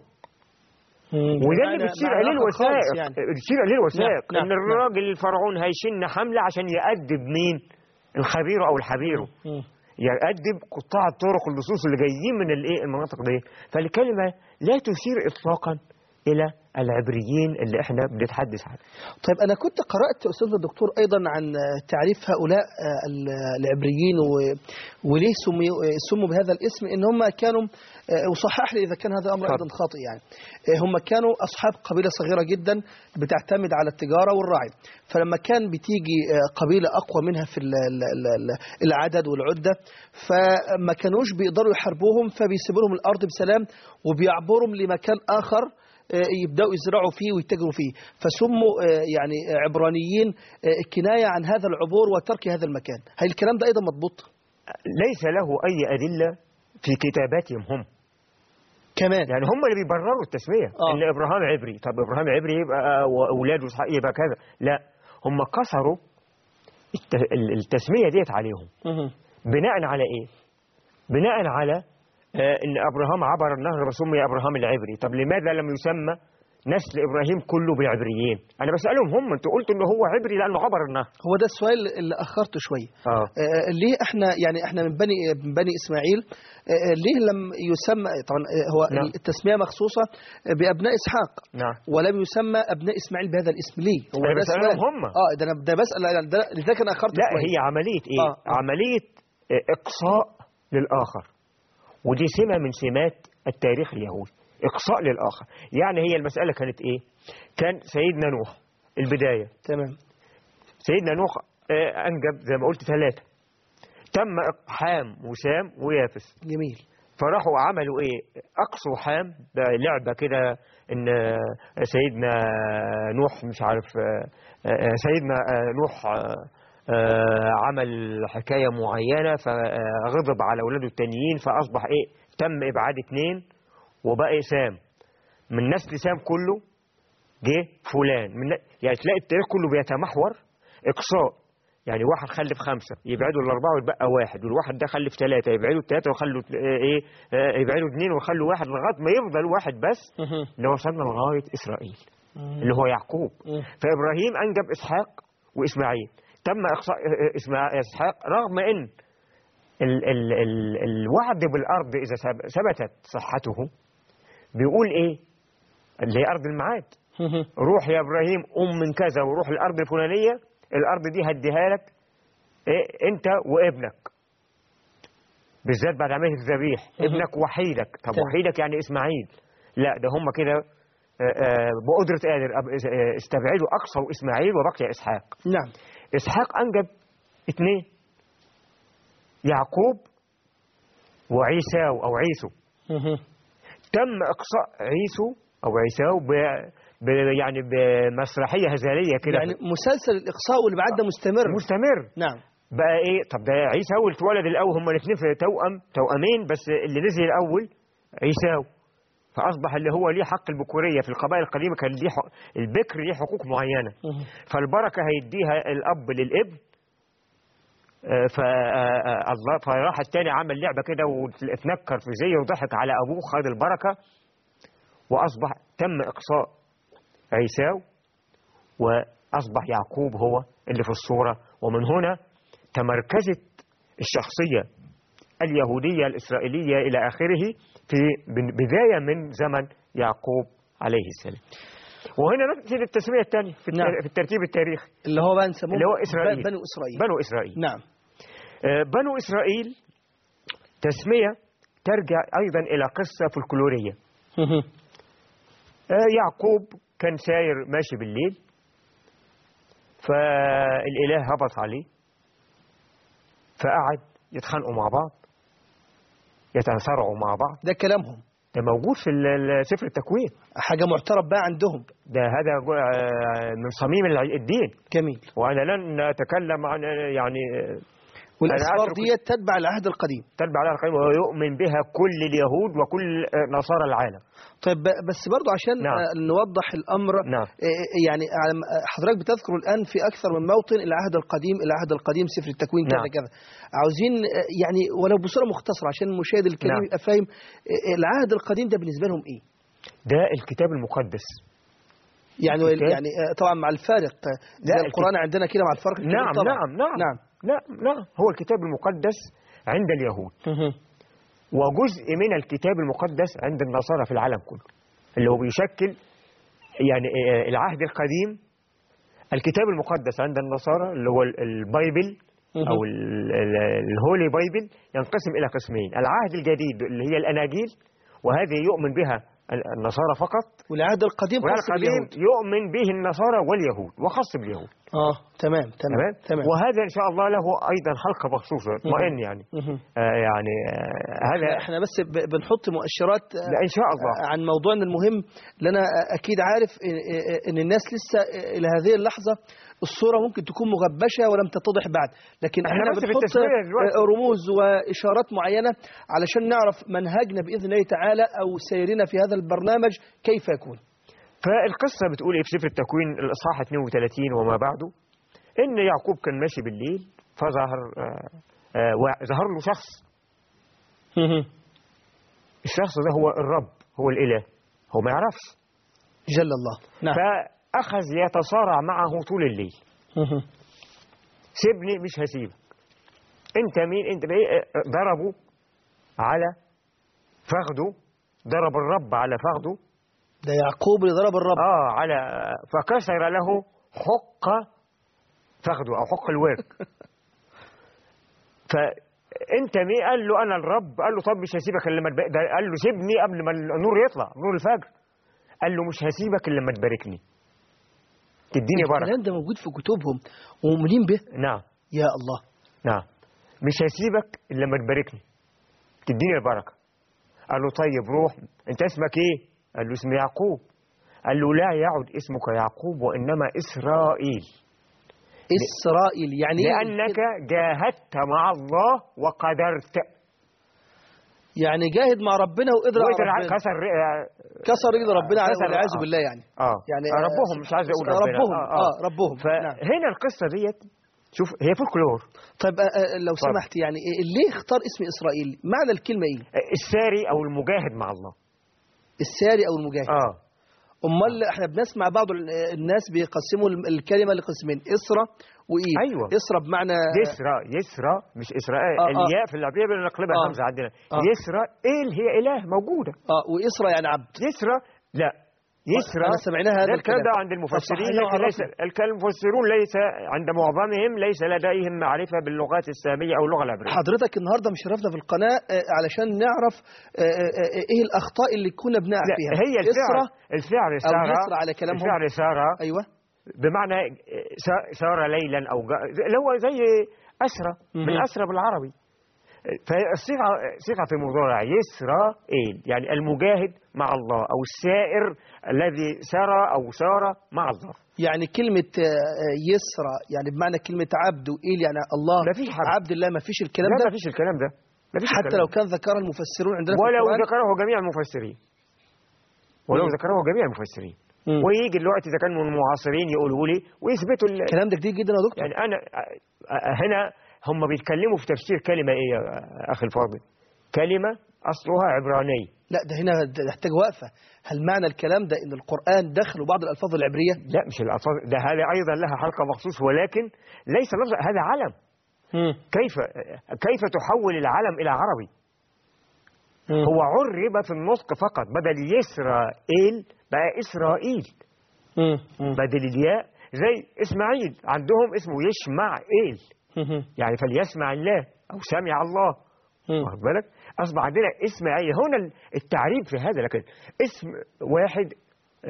مم. وده اللي معنى- بتشير معنى عليه آخر الوثائق خالص يعني. بتشير عليه الوثائق نعم، إن نعم، الراجل الفرعون هيشن حملة عشان يأدب مين الخبير أو الحبير مم. يأدب قطاع الطرق اللصوص اللي جايين من الايه المناطق دي فالكلمة لا تشير إطلاقا إلى العبريين اللي احنا بنتحدث عنهم طيب أنا كنت قرأت أستاذ الدكتور أيضا عن تعريف هؤلاء آه، ال- العبريين و- وليه سمي- سموا بهذا الاسم إن هم كانوا آه، وصحح لي إذا كان هذا أمر اتفضل. أيضا خاطئ يعني آه، هم كانوا أصحاب قبيلة صغيرة جدا بتعتمد على التجارة والرعي فلما كان بتيجي آه، قبيلة أقوى منها في ال- ال- ال- ال- العدد والعدة فما كانوش بيقدروا يحاربوهم فبيسيبوا لهم الأرض بسلام وبيعبرهم لمكان آخر آه، يبدأوا يزرعوا فيه ويتجروا فيه فسموا آه، يعني عبرانيين آه، كناية عن هذا العبور وترك هذا المكان هل الكلام ده أيضا مضبوط ليس له أي أدلة في كتاباتهم هم كمان يعني هم اللي بيبرروا التسمية آه. إن إبراهيم عبري طب إبراهيم عبري يبقى وأولاده إسحاق يبقى كذا لا هم كسروا الت- التسمية ديت عليهم مهم. بناء على إيه؟ بناء على آه، إن أبراهام عبر النهر فسمي أبراهام العبري طب لماذا لم يسمى نسل إبراهيم كله بالعبريين أنا بسألهم هم أنتوا قلتوا إنه هو عبري لأنه عبر النهر هو ده السؤال اللي أخرته شوية آه. آه، ليه احنا يعني احنا من بني من بني اسماعيل آه، ليه لم يسمى طبعا آه، هو نعم. التسميه مخصوصه بابناء اسحاق نعم ولم يسمى ابناء اسماعيل بهذا الاسم ليه هو أنا ده بسألهم السؤال. هم. اه ده انا ده بسال يعني ده لذلك انا اخرت لا شوية. هي عملية إيه؟ آه، آه. عملية آه، إقصاء للآخر ودي سمة من سمات التاريخ اليهودي إقصاء للآخر يعني هي المسألة كانت إيه كان سيدنا نوح البداية تمام سيدنا نوح آه، أنجب زي ما قلت ثلاثة تم حام وسام ويافس جميل فراحوا عملوا ايه اقصوا حام ده لعبه كده ان آه، سيدنا نوح مش عارف آه، آه، سيدنا آه، نوح آه، آه، عمل حكايه معينه فغضب على اولاده التانيين فاصبح ايه تم ابعاد اتنين وبقى سام من نسل سام كله جه فلان من يعني تلاقي التاريخ كله بيتمحور اقصاء يعني واحد خلف خمسة يبعدوا الأربعة ويبقى واحد والواحد ده خلف ثلاثة يبعدوا الثلاثة ويخلوا آه، إيه آه، يبعدوا اثنين ويخلوا واحد لغاية ما يفضل واحد بس اللي وصلنا لغاية إسرائيل اللي هو يعقوب مم. فإبراهيم أنجب إسحاق وإسماعيل تم إقصاء إسماع- إسحاق رغم إن ال ال ال الوعد بالأرض إذا ثب- ثبتت صحته بيقول إيه اللي هي أرض الميعاد روح يا إبراهيم أم من كذا وروح الأرض الفلانية الأرض دي هديها لك إيه أنت وابنك بالذات بعد عملية الذبيح ابنك وحيدك طب تمام. وحيدك يعني إسماعيل لا ده هم كده آه، آه، بقدرة قادر أب- آه، استبعدوا أقصوا إسماعيل وبقي إسحاق نعم إسحاق أنجب اثنين يعقوب وعيساو أو عيسو تم إقصاء عيسو أو عيساو ب... ب... يعني بمسرحية هزلية كده يعني مسلسل الإقصاء واللي بعد ده مستمر مستمر نعم بقى ايه طب ده عيسى اول اتولد الاول هما الاثنين في توأم توأمين بس اللي نزل الاول عيساو فاصبح اللي هو ليه حق البكوريه في القبائل القديمه كان ليه حق البكر ليه حقوق معينه فالبركه هيديها الاب للابن آه، ف آه، آه، الله فراح التاني عمل لعبه كده واتنكر في زيه وضحك على ابوه خد البركه واصبح تم اقصاء عيساو واصبح يعقوب هو اللي في الصوره ومن هنا تمركزت الشخصيه اليهوديه الاسرائيليه الى اخره في بدايه من زمن يعقوب عليه السلام. وهنا نجد التسميه الثانيه في, التر- نعم. في الترتيب التاريخي اللي هو بقى نسموه اللي هو إسرائيل. بنو إسرائيل بنو اسرائيل. نعم آه، بنو إسرائيل تسمية ترجع أيضا إلى قصة فلكلورية آه، يعقوب كان ساير ماشي بالليل فالإله هبط عليه فقعد يتخانقوا مع بعض يتصارعوا مع بعض ده كلامهم ده موجود في ال- ال- سفر التكوين حاجة معترف بقى عندهم ده هذا جو- آه، من صميم الع- الدين جميل وأنا لن أتكلم عن آه، يعني آه، والأسفار أترك- دي تتبع العهد القديم تتبع عليها القيم ويؤمن بها كل اليهود وكل آه، نصارى العالم طيب ب- بس برضو عشان نعم. آه، نوضح الأمر نعم. آه، يعني على- آه، حضرتك بتذكر الآن في أكثر من موطن العهد القديم العهد القديم سفر التكوين كذا نعم. كذا عاوزين آه، يعني ولو بصورة مختصرة عشان المشاهد الكريم نعم. يبقى فاهم آه، العهد القديم ده بالنسبة لهم إيه ده الكتاب المقدس يعني الكتاب؟ يعني آه، طبعا مع الفارق آه، زي لا، القرآن عندنا كده مع الفرق الكبير نعم طبعا. نعم نعم نعم لا لا هو الكتاب المقدس عند اليهود وجزء من الكتاب المقدس عند النصارى في العالم كله اللي هو بيشكل يعني آه، العهد القديم الكتاب المقدس عند النصارى اللي هو ال- البايبل مهم. او ال- ال- الهولي بايبل ينقسم الى قسمين العهد الجديد اللي هي الاناجيل وهذه يؤمن بها ال- النصارى فقط والعهد القديم والعهد خاص القديم باليهود يؤمن به النصارى واليهود وخاص باليهود اه تمام تمام تمام تمام وهذا ان شاء الله له ايضا حلقه مخصوصه اطمئن يعني مهم. آه يعني آه هذا احنا- احنا بس ب- بنحط مؤشرات آه، لا ان شاء الله عن موضوعنا المهم لأنا أكيد عارف إن- إن الناس لسه إلى هذه اللحظة الصورة ممكن تكون مغبشة ولم تتضح بعد لكن احنا احنا بس في بنحط التسوية دلوقتي. رموز وإشارات معينة علشان نعرف منهجنا بإذن الله تعالى أو سيرنا في هذا البرنامج كيف يكون فالقصه بتقول ايه في سفر التكوين الاصحاح 32 وما بعده ان يعقوب كان ماشي بالليل فظهر آه آه وا- ظهر له شخص الشخص ده هو الرب هو الاله هو ما يعرفش جل الله نعم فاخذ يتصارع معه طول الليل سيبني مش هسيبك انت مين انت مين آه، آه، ضربوا على فخده ضرب الرب على فخده ده يعقوب اللي ضرب الرب اه على فكسر له حق فخده او حق الورك ف انت مين قال له انا الرب قال له طب مش هسيبك الا لما تب- ده قال له سيبني قبل ما النور يطلع نور الفجر قال له مش هسيبك الا لما تباركني تديني بركه الكلام ده موجود في كتبهم ومؤمنين به نعم يا الله نعم مش هسيبك الا لما تباركني تديني البركه قال له طيب روح انت اسمك ايه قال له اسمي يعقوب قال له لا يعد اسمك يعقوب وانما اسرائيل إسرائيل يعني إيه؟ لانك جاهدت مع الله وقدرت يعني جاهد مع ربنا وقدر على وقدر ربنا كسر آه، كسر ايد ربنا عليه كسر- والعياذ آه. بالله يعني اه يعني آه، ربهم مش عايز اقول ربنا ربهم اه ربهم نعم. فهنا القصه ديت شوف هي فولكلور طيب آه، آه، لو اتفضل. سمحت يعني إيه- ليه اختار اسم اسرائيل معنى الكلمه ايه الساري او المجاهد مع الله الساري او المجاهد اه امال احنا بنسمع بعض ال- الناس بيقسموا الم- الكلمه لقسمين اسرى وايه أيوة. اسرى بمعنى يسرى يسرى مش اسراء آه، آه. الياء في العربيه بنقلبها آه. همزه عندنا آه. يسرى ايه هي اله موجوده اه واسرى يعني عبد يسرى لا يسرى أنا سمعناها هذا ده الكلام ده الكلام. عند المفسرين طب صحيح لكن ليس وعرفنا. الكلام المفسرون ليس عند معظمهم ليس لديهم معرفه باللغات الساميه او اللغه العبريه حضرتك النهارده مشرفنا في القناه آه، علشان نعرف آه، آه، آه، ايه الاخطاء اللي كنا بنقع لا فيها هي الفعل اسرى الفعل او سارة يسرى على كلامهم الفعل سارة ايوه بمعنى سا- سار ليلا او جا- اللي هو زي اسرى مهم. من اسرى بالعربي فالصيغه صيغه في مضارع يسرائيل يعني المجاهد مع الله او السائر الذي سرى او سار مع الله يعني كلمة آه، آه، يسرى يعني بمعنى كلمة عبد وإيل يعني الله ما فيش حرف. عبد الله ما فيش الكلام لا ده ما فيش الكلام ده ما فيش حتى الكلام لو ده. كان ذكرها المفسرون عندنا في ولو القرآن ذكره جميع المفسرين ولو مم. ذكره جميع المفسرين مم. ويجي دلوقتي اذا كانوا المعاصرين يقولوا لي ويثبتوا ال- الكلام ده جديد جدا يا دكتور يعني انا أ- أ- هنا هم بيتكلموا في تفسير كلمه ايه يا اخي الفاضل كلمه اصلها عبراني لا ده هنا ده يحتاج وقفة هل معنى الكلام ده إن القرآن دخلوا بعض الألفاظ العبرية لا مش الالفاظ ده هذا ايضا لها حلقه مخصوص ولكن ليس لفظ هذا علم كيف كيف تحول العلم الى عربي هو عرب في النطق فقط بدل يسرائيل بقى اسرائيل بدل الياء زي اسماعيل عندهم اسمه يشمعيل يعني فليسمع الله او سمع الله واخد بالك اصبح عندنا اسماعيل هنا التعريب في هذا لكن اسم واحد آه،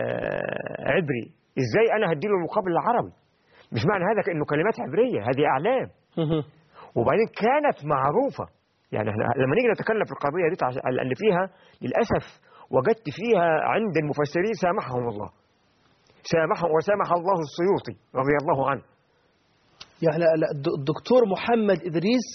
آه، عبري ازاي انا هديله المقابل العربي مش معنى هذا كانه كلمات عبريه هذه اعلام وبعدين كانت معروفه يعني احنا لما نيجي نتكلم في القضيه دي عش- لان فيها للاسف وجدت فيها عند المفسرين سامحهم الله سامحهم وسامح الله السيوطي رضي الله عنه يعني لا لا الد- الدكتور محمد إدريس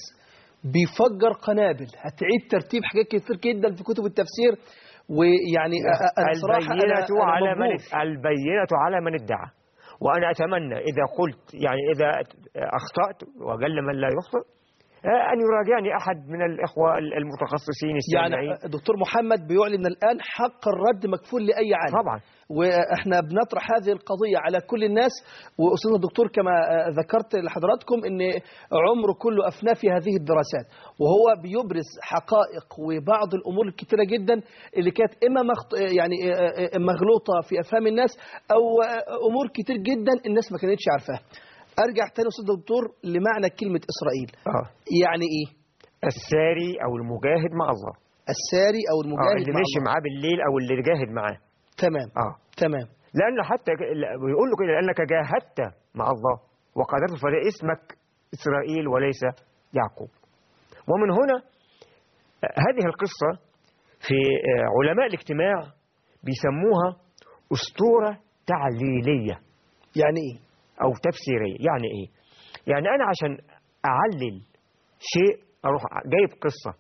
بيفجر قنابل هتعيد ترتيب حاجات كتير جدا في كتب التفسير ويعني أ- أ- أنا صراحة أنا- البينة أنا على من مبهور. البينة على من ادعى وأنا أتمنى إذا قلت يعني إذا أخطأت وقل من لا يخطئ آه، أن يراجعني أحد من الإخوة المتخصصين السامعين يعني دكتور محمد بيعلن الآن حق الرد مكفول لأي عالم طبعا واحنا بنطرح هذه القضية على كل الناس وأستاذنا الدكتور كما آه، ذكرت لحضراتكم أن عمره كله أفناه في هذه الدراسات وهو بيبرز حقائق وبعض الأمور الكثيرة جدا اللي كانت إما مخط... يعني آه، آه، مغلوطة في أفهام الناس أو آه، أمور كتير جدا الناس ما كانتش عارفاها أرجع تاني أستاذ الدكتور لمعنى كلمة إسرائيل آه. يعني إيه الساري أو المجاهد مع الله الساري أو آه. المجاهد اللي مع مشي الله. معاه بالليل أو اللي جاهد معاه تمام آه. تمام لأنه حتى ك- لا، بيقول له كده لأنك جاهدت مع الله وقدرت فده اسمك إسرائيل وليس يعقوب ومن هنا آه، هذه القصة في آه، علماء الاجتماع بيسموها أسطورة تعليلية يعني إيه أو تفسيرية يعني إيه؟ يعني أنا عشان أعلل شيء أروح جايب قصة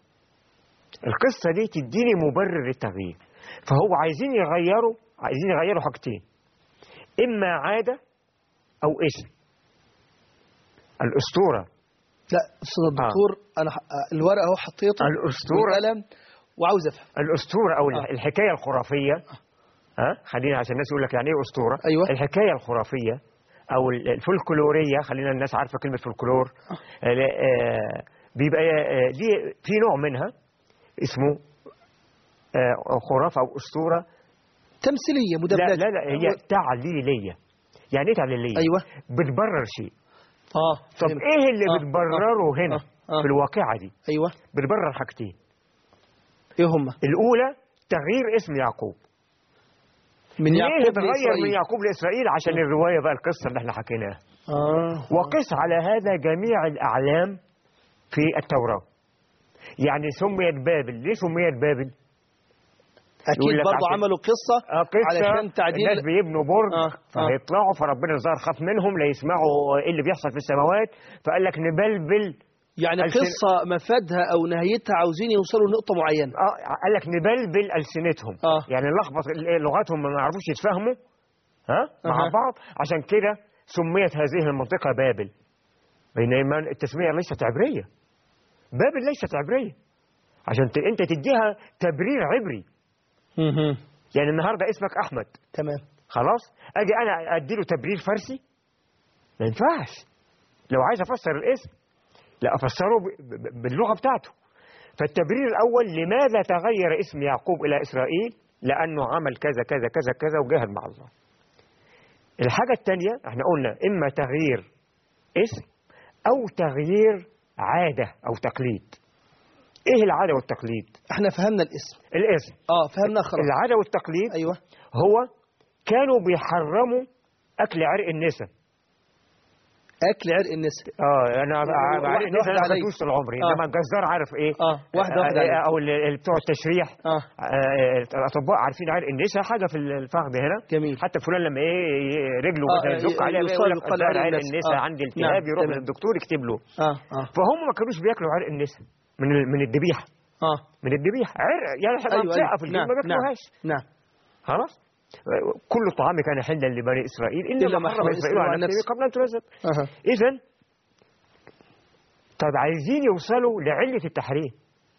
القصة دي تديني مبرر للتغيير فهو عايزين يغيروا عايزين يغيروا حاجتين إما عادة أو اسم الأسطورة لا استاذ الدكتور انا ح- الورقه اهو حطيته الأسطورة والقلم وعاوز افهم الأسطورة أو آه. الحكاية الخرافية ها خلينا عشان الناس يقول لك يعني إيه أسطورة أيوة. الحكاية الخرافية أو الفولكلورية خلينا الناس عارفة كلمة فولكلور آه، لا، آه، بيبقى آه، دي في نوع منها اسمه آه، خرافة أو أسطورة تمثيليه لا مدبلجه لا لا هي تعليلية يعني إيه تعليلية؟ ايوه بتبرر شيء اه طب فهمت. إيه اللي آه، بتبرره آه، هنا؟ آه. آه. في الواقعة دي ايوه بتبرر حاجتين ايه هم الأولى تغيير اسم يعقوب من ليه يعقوب اتغير من لإسرائيل. يعقوب لإسرائيل عشان الرواية بقى القصة اللي احنا حكيناها اه وقس على هذا جميع الأعلام في التوراة يعني سميت بابل ليه سميت بابل يقول اكيد لك برضه عشان- عملوا قصه آه، قصة علشان تعديل الناس بيبنوا برج آه، آه. فهيطلعوا فربنا الظاهر خاف منهم لا يسمعوا ايه اللي بيحصل في السماوات فقال لك نبلبل يعني ألسن- قصه مفادها او نهايتها عاوزين يوصلوا لنقطه معينه اه قال لك نبلبل السنتهم آه. يعني نلخبط ال- لغتهم ما يعرفوش يتفاهموا ها مع أها. بعض عشان كده سميت هذه المنطقة بابل بينما التسمية ليست عبرية بابل ليست عبرية عشان ت- انت تديها تبرير عبري مهم. يعني النهارده اسمك احمد تمام خلاص اجي انا اديله تبرير فارسي ما ينفعش لو عايز افسر الاسم لا افسره ب- ب- باللغه بتاعته فالتبرير الاول لماذا تغير اسم يعقوب الى اسرائيل لانه عمل كذا كذا كذا كذا وجاهد مع الله الحاجه الثانيه احنا قلنا اما تغيير اسم او تغيير عاده او تقليد ايه العاده والتقليد احنا فهمنا الاسم الاسم اه فهمنا خلاص العاده والتقليد ايوه هو كانوا بيحرموا اكل عرق النساء اكل عرق النساء اه انا واحدة عرق واحدة النساء انا ما عليا. خدتوش طول عمري آه. انما الجزار عارف ايه اه واحده واحده آه، عليك. او ال- ال- بتوع التشريح اه آه، الاطباء عارفين عرق النساء حاجه في الفخذ هنا جميل حتى فلان لما ايه ي- رجله آه، مثلا يدق ي- عليها يصاب يقول لك يقال الظاهر عرق عرق النساء. النساء آه. عندي التهاب نعم، يروح تمام. للدكتور يكتب له اه اه فهم ما كانوش بياكلوا عرق النساء من ال- من الذبيحه اه من الذبيحه عرق يعني ايوه منطقه ايوه في الجيل نعم ما نعم بياكلوهاش نعم خلاص كل الطعام كان حلا لبني اسرائيل إلا الا ما ما حرم حرم اسرائيل على نفسه قبل ان تنزل اها اذا طب عايزين يوصلوا لعله التحريم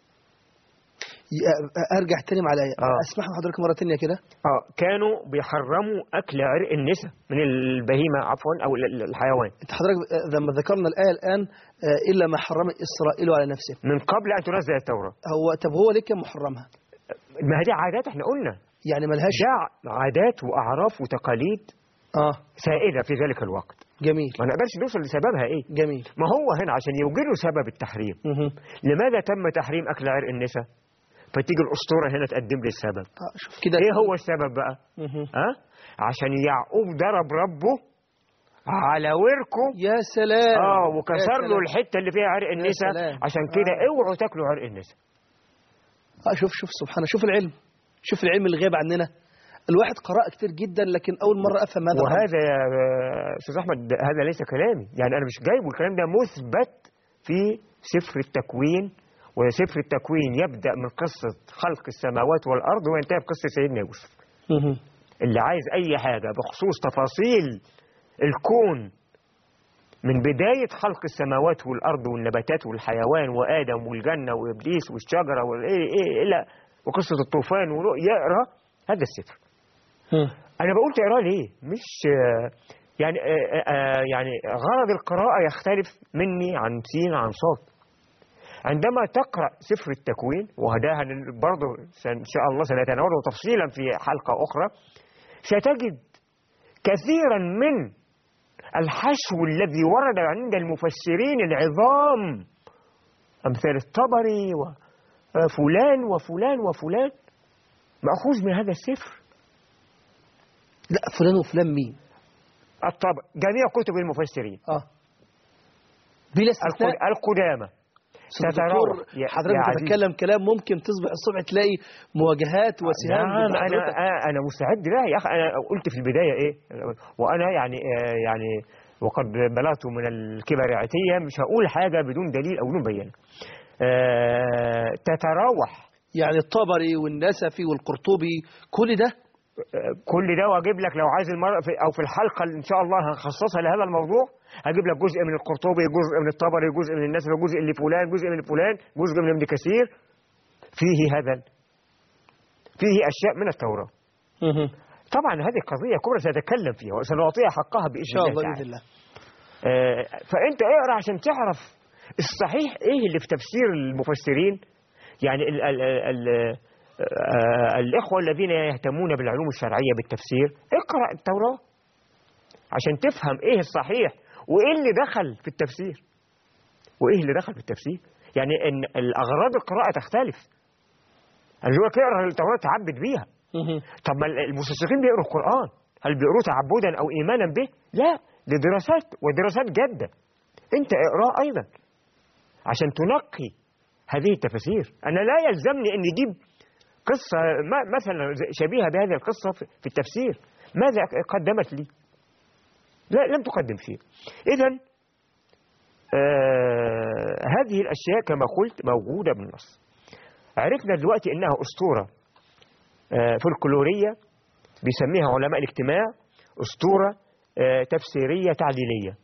ي- ارجع تاني معايا آه. اسمح لحضرتك مره تانية كده اه كانوا بيحرموا اكل عرق النساء من البهيمه عفوا او ال- ال- الحيوان انت حضرتك آه، لما ذكرنا الايه الان آه، الا ما حرم اسرائيل على نفسه من قبل ان تنزل التوراه هو طب هو ليه كان محرمها ما هي دي عادات احنا قلنا يعني ملهاش ده عادات واعراف وتقاليد اه سائده في ذلك الوقت جميل ما نقدرش نوصل لسببها ايه جميل ما هو هنا عشان يوجدوا سبب التحريم مهم. لماذا تم تحريم اكل عرق النساء فتيجي الاسطوره هنا تقدم لي السبب آه شوف كده ايه هو السبب بقى مهم. ها عشان يعقوب ضرب ربه على وركه يا سلام اه يا وكسر له سلام. الحته اللي فيها عرق النساء سلام. عشان كده آه. اوعوا تاكلوا عرق النساء اه شوف شوف سبحان شوف العلم شوف العلم اللي غايب عننا الواحد قرأ كتير جدا لكن أول مرة أفهم هذا الأمر. وهذا يا استاذ احمد هذا ليس كلامي يعني انا مش جايبه الكلام ده مثبت في سفر التكوين وسفر التكوين يبدا من قصه خلق السماوات والارض وينتهي بقصه سيدنا يوسف مهم. اللي عايز اي حاجه بخصوص تفاصيل الكون من بدايه خلق السماوات والارض والنباتات والحيوان وادم والجنه وابليس والشجره والايه ايه الى وقصه الطوفان ورؤ- يقرا هذا السفر مم. انا بقول تقراه ليه مش آه، يعني آه، آه، يعني غرض القراءه يختلف مني عن سين عن صاد عندما تقرا سفر التكوين وهذا هن- برضه سن- ان شاء الله سنتناوله تفصيلا في حلقه اخرى ستجد كثيرا من الحشو الذي ورد عند المفسرين العظام امثال الطبري وفلان وفلان وفلان ماخوذ من هذا السفر لا فلان وفلان مين الطبع جميع كتب المفسرين اه بلا استثناء القد- القدامى أستاذ تتراوح دكتور، يا- حضرتك يا عزيزي. بتتكلم كلام ممكن تصبح الصبح تلاقي مواجهات وسهام نعم ضد انا حضرتك. آه، انا مستعد لا يا اخي انا قلت في البدايه ايه وانا يعني آه، يعني وقد بلغت من الكبر عتيه مش هقول حاجه بدون دليل او بدون بيان آه، تتراوح يعني الطبري والنسفي والقرطبي كل ده آه، كل ده واجيب لك لو عايز المره في او في الحلقه اللي ان شاء الله هنخصصها لهذا الموضوع هجيب لك جزء من القرطبي جزء من الطبري جزء من الناس جزء لفلان جزء من فلان جزء من ابن كثير فيه هذا ال- فيه اشياء من التوراه مهم. طبعا هذه قضيه كبرى سنتكلم فيها وسنعطيها حقها باذن ان شاء الله تعالى. باذن الله آه، فانت اقرا عشان تعرف الصحيح ايه اللي في تفسير المفسرين يعني ال ال ال آه، الاخوه الذين يهتمون بالعلوم الشرعيه بالتفسير اقرا التوراه عشان تفهم ايه الصحيح وايه اللي دخل في التفسير وايه اللي دخل في التفسير يعني ان الاغراض القراءه تختلف اللي هو تقرا التوراه تعبد بيها مهم. طب ما المستشرقين بيقروا القرآن هل بيقروه تعبدا أو إيمانا به؟ لا دي دراسات ودراسات جادة أنت اقراه أيضا عشان تنقي هذه التفاسير أنا لا يلزمني أن أجيب قصة ما- مثلا زي- شبيهة بهذه القصة في في التفسير ماذا قدمت لي؟ لا لم تقدم شيء إذا آه هذه الأشياء كما قلت موجودة بالنص عرفنا دلوقتي أنها أسطورة آه، فولكلورية بيسميها علماء الاجتماع أسطورة آه، تفسيرية تعليلية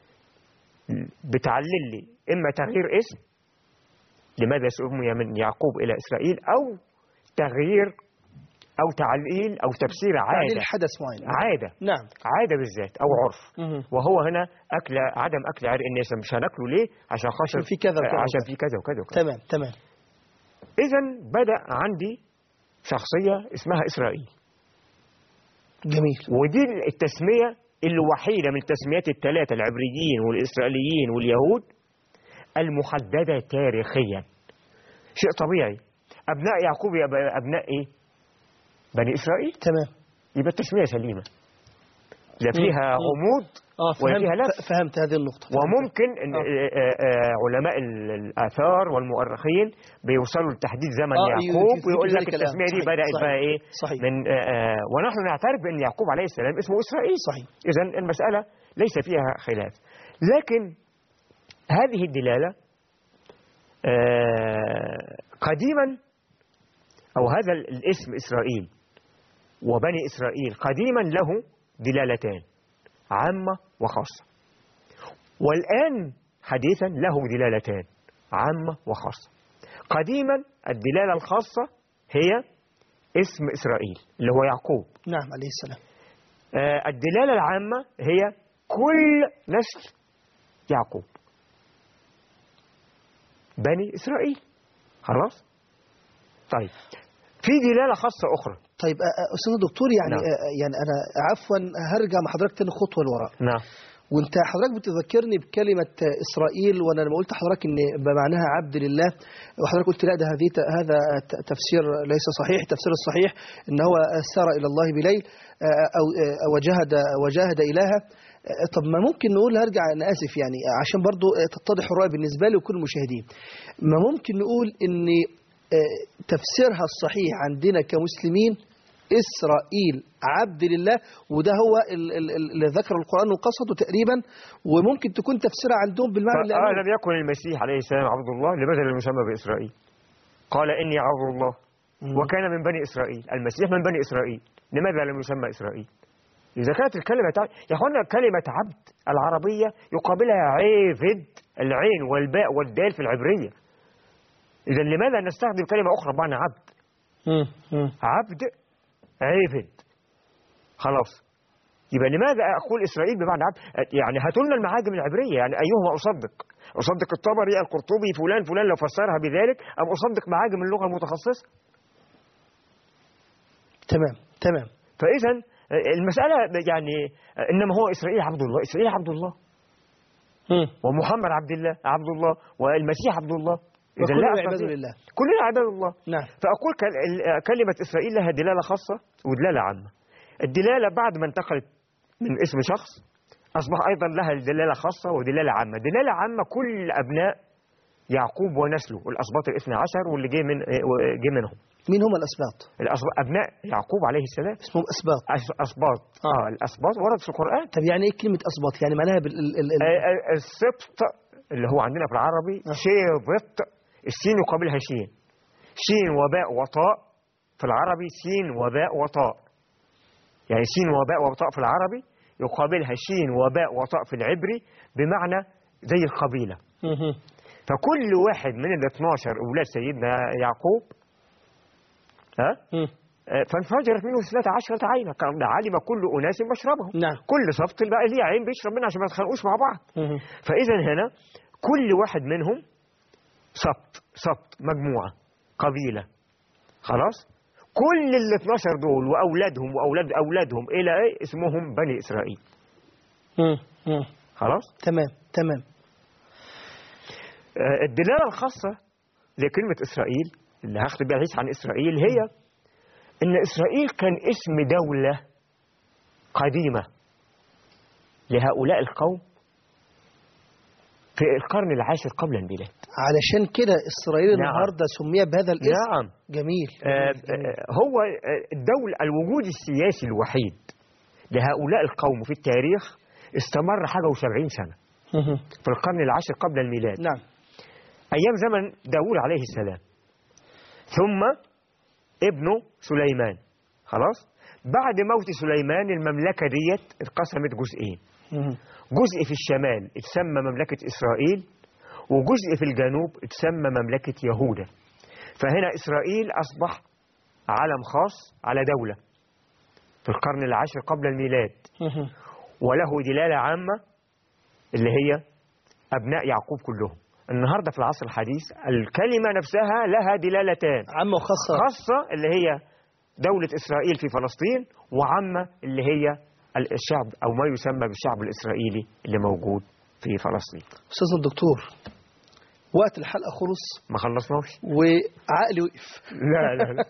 بتعلل لي إما تغيير اسم لماذا سمي من يعقوب إلى إسرائيل أو تغيير أو تعليل أو تفسير تعليل عادة حدث معين عادة نعم عادة بالذات أو عرف مهم. وهو هنا أكل عدم أكل عرق الناس مش هناكله ليه عشان خاطر عشان في كذا وكذا عشان وكذا. في كذا وكذا وكذا تمام تمام إذا بدأ عندي شخصية اسمها إسرائيل جميل ودي التسمية الوحيدة من التسميات الثلاثة العبريين والإسرائيليين واليهود المحددة تاريخيا شيء طبيعي أبناء يعقوب يبقى أبناء إيه؟ بني إسرائيل تمام يبقى التسمية سليمة لا فيها مم. غموض اه ولا فهمت فيها لف. ف- فهمت هذه النقطة وممكن إن آه. آه، آه، علماء ال- الآثار والمؤرخين بيوصلوا لتحديد زمن آه، يعقوب يثبتوا ويقول لك ذلك الآن. التسمية دي صحيح، بدأت صحيح. بقى إيه صحيح من آه، آه، ونحن نعترف بأن يعقوب عليه السلام اسمه إسرائيل صحيح إذا المسألة ليس فيها خلاف لكن هذه الدلالة آه، قديما أو هذا الاسم إسرائيل وبني إسرائيل قديما له دلالتان عامة وخاصة والآن حديثا له دلالتان عامة وخاصة قديما الدلالة الخاصة هي اسم إسرائيل اللي هو يعقوب نعم عليه السلام آه، الدلالة العامة هي كل نسل يعقوب بني إسرائيل خلاص طيب في دلالة خاصة أخرى طيب آه، آه، استاذ دكتور يعني نعم. آه، يعني انا عفوا هرجع مع حضرتك تاني خطوه لورا نعم وانت حضرتك بتذكرني بكلمه آه، اسرائيل وانا لما قلت لحضرتك ان بمعناها عبد لله وحضرتك قلت لا ده هذه هذا ت- تفسير ليس صحيح التفسير الصحيح ان هو سار الى الله بليل آه، او آه، وجاهد وجاهد الها آه، طب ما ممكن نقول هرجع انا اسف يعني عشان برضو آه، تتضح الرؤيه بالنسبه لي وكل المشاهدين ما ممكن نقول ان آه، تفسيرها الصحيح عندنا كمسلمين إسرائيل عبد لله وده هو ال- ال- ال- اللي ذكر القرآن وقصده تقريبا وممكن تكون تفسيرها عندهم بالمعنى اللي آه قالوه. لم يكن المسيح عليه السلام عبد الله لماذا لم يسمى بإسرائيل قال إني عبد الله مم. وكان من بني إسرائيل المسيح من بني إسرائيل لماذا لم يسمى إسرائيل إذا كانت الكلمة تع... يا أخوانا كلمة عبد العربية يقابلها عيفد العين والباء والدال في العبرية إذا لماذا نستخدم كلمة أخرى بمعنى عبد مم. مم. عبد عبد خلاص يبقى لماذا أقول إسرائيل بمعنى عبد يعني هاتوا لنا المعاجم العبرية يعني أيهما أصدق أصدق الطبري القرطبي فلان فلان لو فسرها بذلك أم أصدق معاجم اللغة المتخصصة تمام تمام فإذا المسألة يعني إنما هو إسرائيل عبد الله إسرائيل عبد الله مم. ومحمد عبد الله عبد الله والمسيح عبد الله إذا وكل لا عباد أستطيع- لله كلنا عباد الله نعم فأقول كل- ال- كلمة إسرائيل لها دلالة خاصة ودلالة عامة الدلالة بعد ما انتقلت من اسم شخص أصبح أيضا لها دلالة خاصة ودلالة عامة دلالة عامة كل أبناء يعقوب ونسله الأسباط الاثنى عشر واللي جه من جه منهم مين هم الأسباط الأسب- أبناء يعقوب عليه السلام اسمهم أسباط أس- أسباط آه الأسباط ورد في القرآن طب يعني إيه كلمة أسباط يعني معناها بال... ال... ال... ال... آه، آه، السبط اللي هو عندنا في العربي آه. شيبط السين يقابلها شين شين وباء وطاء في العربي سين وباء وطاء يعني سين وباء وطاء في العربي يقابلها شين وباء وطاء في العبري بمعنى زي القبيلة مهم. فكل واحد من ال 12 أولاد سيدنا يعقوب ها مم. آه، فانفجرت منه اثنتا عشرة عينا كان علم كل أناس مشربهم نعم كل صفت بقى ليه عين بيشرب منها عشان ما يتخانقوش مع بعض مهم. فإذا هنا كل واحد منهم سبط سبط مجموعة قبيلة خلاص كل ال 12 دول وأولادهم وأولاد أولادهم إلى إيه اسمهم بني إسرائيل مم. مم. خلاص تمام تمام آه، الدلالة الخاصة لكلمة إسرائيل اللي هاخد بيها الحديث عن إسرائيل هي إن إسرائيل كان اسم دولة قديمة لهؤلاء القوم في القرن العاشر قبل الميلاد علشان كده إسرائيل نعم. النهاردة سمي بهذا الاسم نعم جميل آه، جميل، جميل. آه، هو آه، الدولة الوجود السياسي الوحيد لهؤلاء القوم في التاريخ استمر حاجة وسبعين سنة مهم. في القرن العاشر قبل الميلاد نعم أيام زمن داوود عليه السلام ثم ابنه سليمان خلاص بعد موت سليمان المملكة ديت اتقسمت جزئين مهم. جزء في الشمال اتسمى مملكة إسرائيل وجزء في الجنوب اتسمى مملكة يهوذا فهنا إسرائيل أصبح علم خاص على دولة في القرن العاشر قبل الميلاد مهم. وله دلالة عامة اللي هي أبناء يعقوب كلهم النهاردة في العصر الحديث الكلمة نفسها لها دلالتان عامة وخاصة خاصة اللي هي دولة إسرائيل في فلسطين وعامة اللي هي الشعب أو ما يسمى بالشعب الإسرائيلي اللي موجود في فلسطين أستاذ الدكتور وقت الحلقة خلص ما خلصناش وعقلي وقف لا لا لا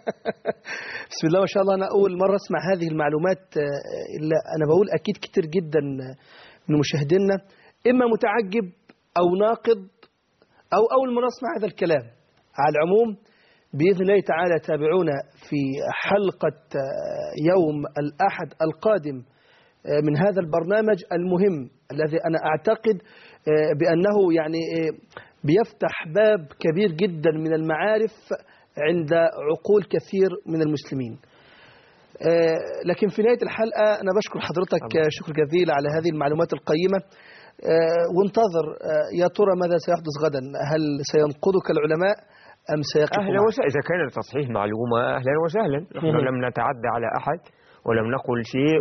بسم الله ما شاء الله أنا أول مرة أسمع هذه المعلومات آه، إلا أنا بقول أكيد كتير جدا من مشاهدينا إما متعجب أو ناقد أو أول مرة أسمع هذا الكلام على العموم بإذن الله تعالى تابعونا في حلقة آه، يوم الأحد القادم آه، من هذا البرنامج المهم الذي أنا أعتقد آه، بأنه يعني آه، بيفتح باب كبير جدا من المعارف عند عقول كثير من المسلمين آه، لكن في نهاية الحلقة أنا بشكر حضرتك الله. آه، شكر جزيل على هذه المعلومات القيمة آه، وانتظر آه، يا ترى ماذا سيحدث غدا هل سينقضك العلماء أم سيقف أهلا معك؟ وسهلا إذا كان لتصحيح معلومة أهلا وسهلا نحن مهم. لم نتعدى على أحد ولم نقل شيء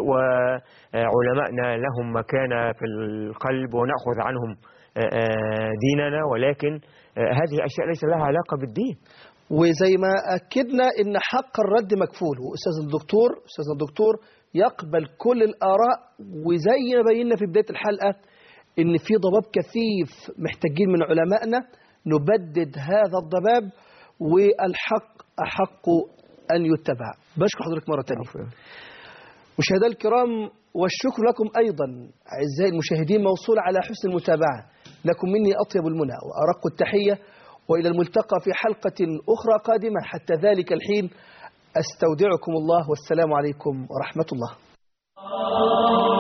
وعلمائنا لهم مكانة في القلب ونأخذ عنهم آه، آه، ديننا ولكن آه، هذه أشياء ليس لها علاقة بالدين وزي ما أكدنا إن حق الرد مكفول وأستاذ الدكتور أستاذ الدكتور يقبل كل الآراء وزي ما بينا في بداية الحلقة إن في ضباب كثيف محتاجين من علمائنا نبدد هذا الضباب والحق أحق أن يتبع بشكر حضرتك مرة تانية مشاهدينا الكرام والشكر لكم أيضا أعزائي المشاهدين موصول على حسن المتابعة لكم مني أطيب المنى وأرق التحية وإلى الملتقى في حلقة أخرى قادمة حتى ذلك الحين أستودعكم الله والسلام عليكم ورحمة الله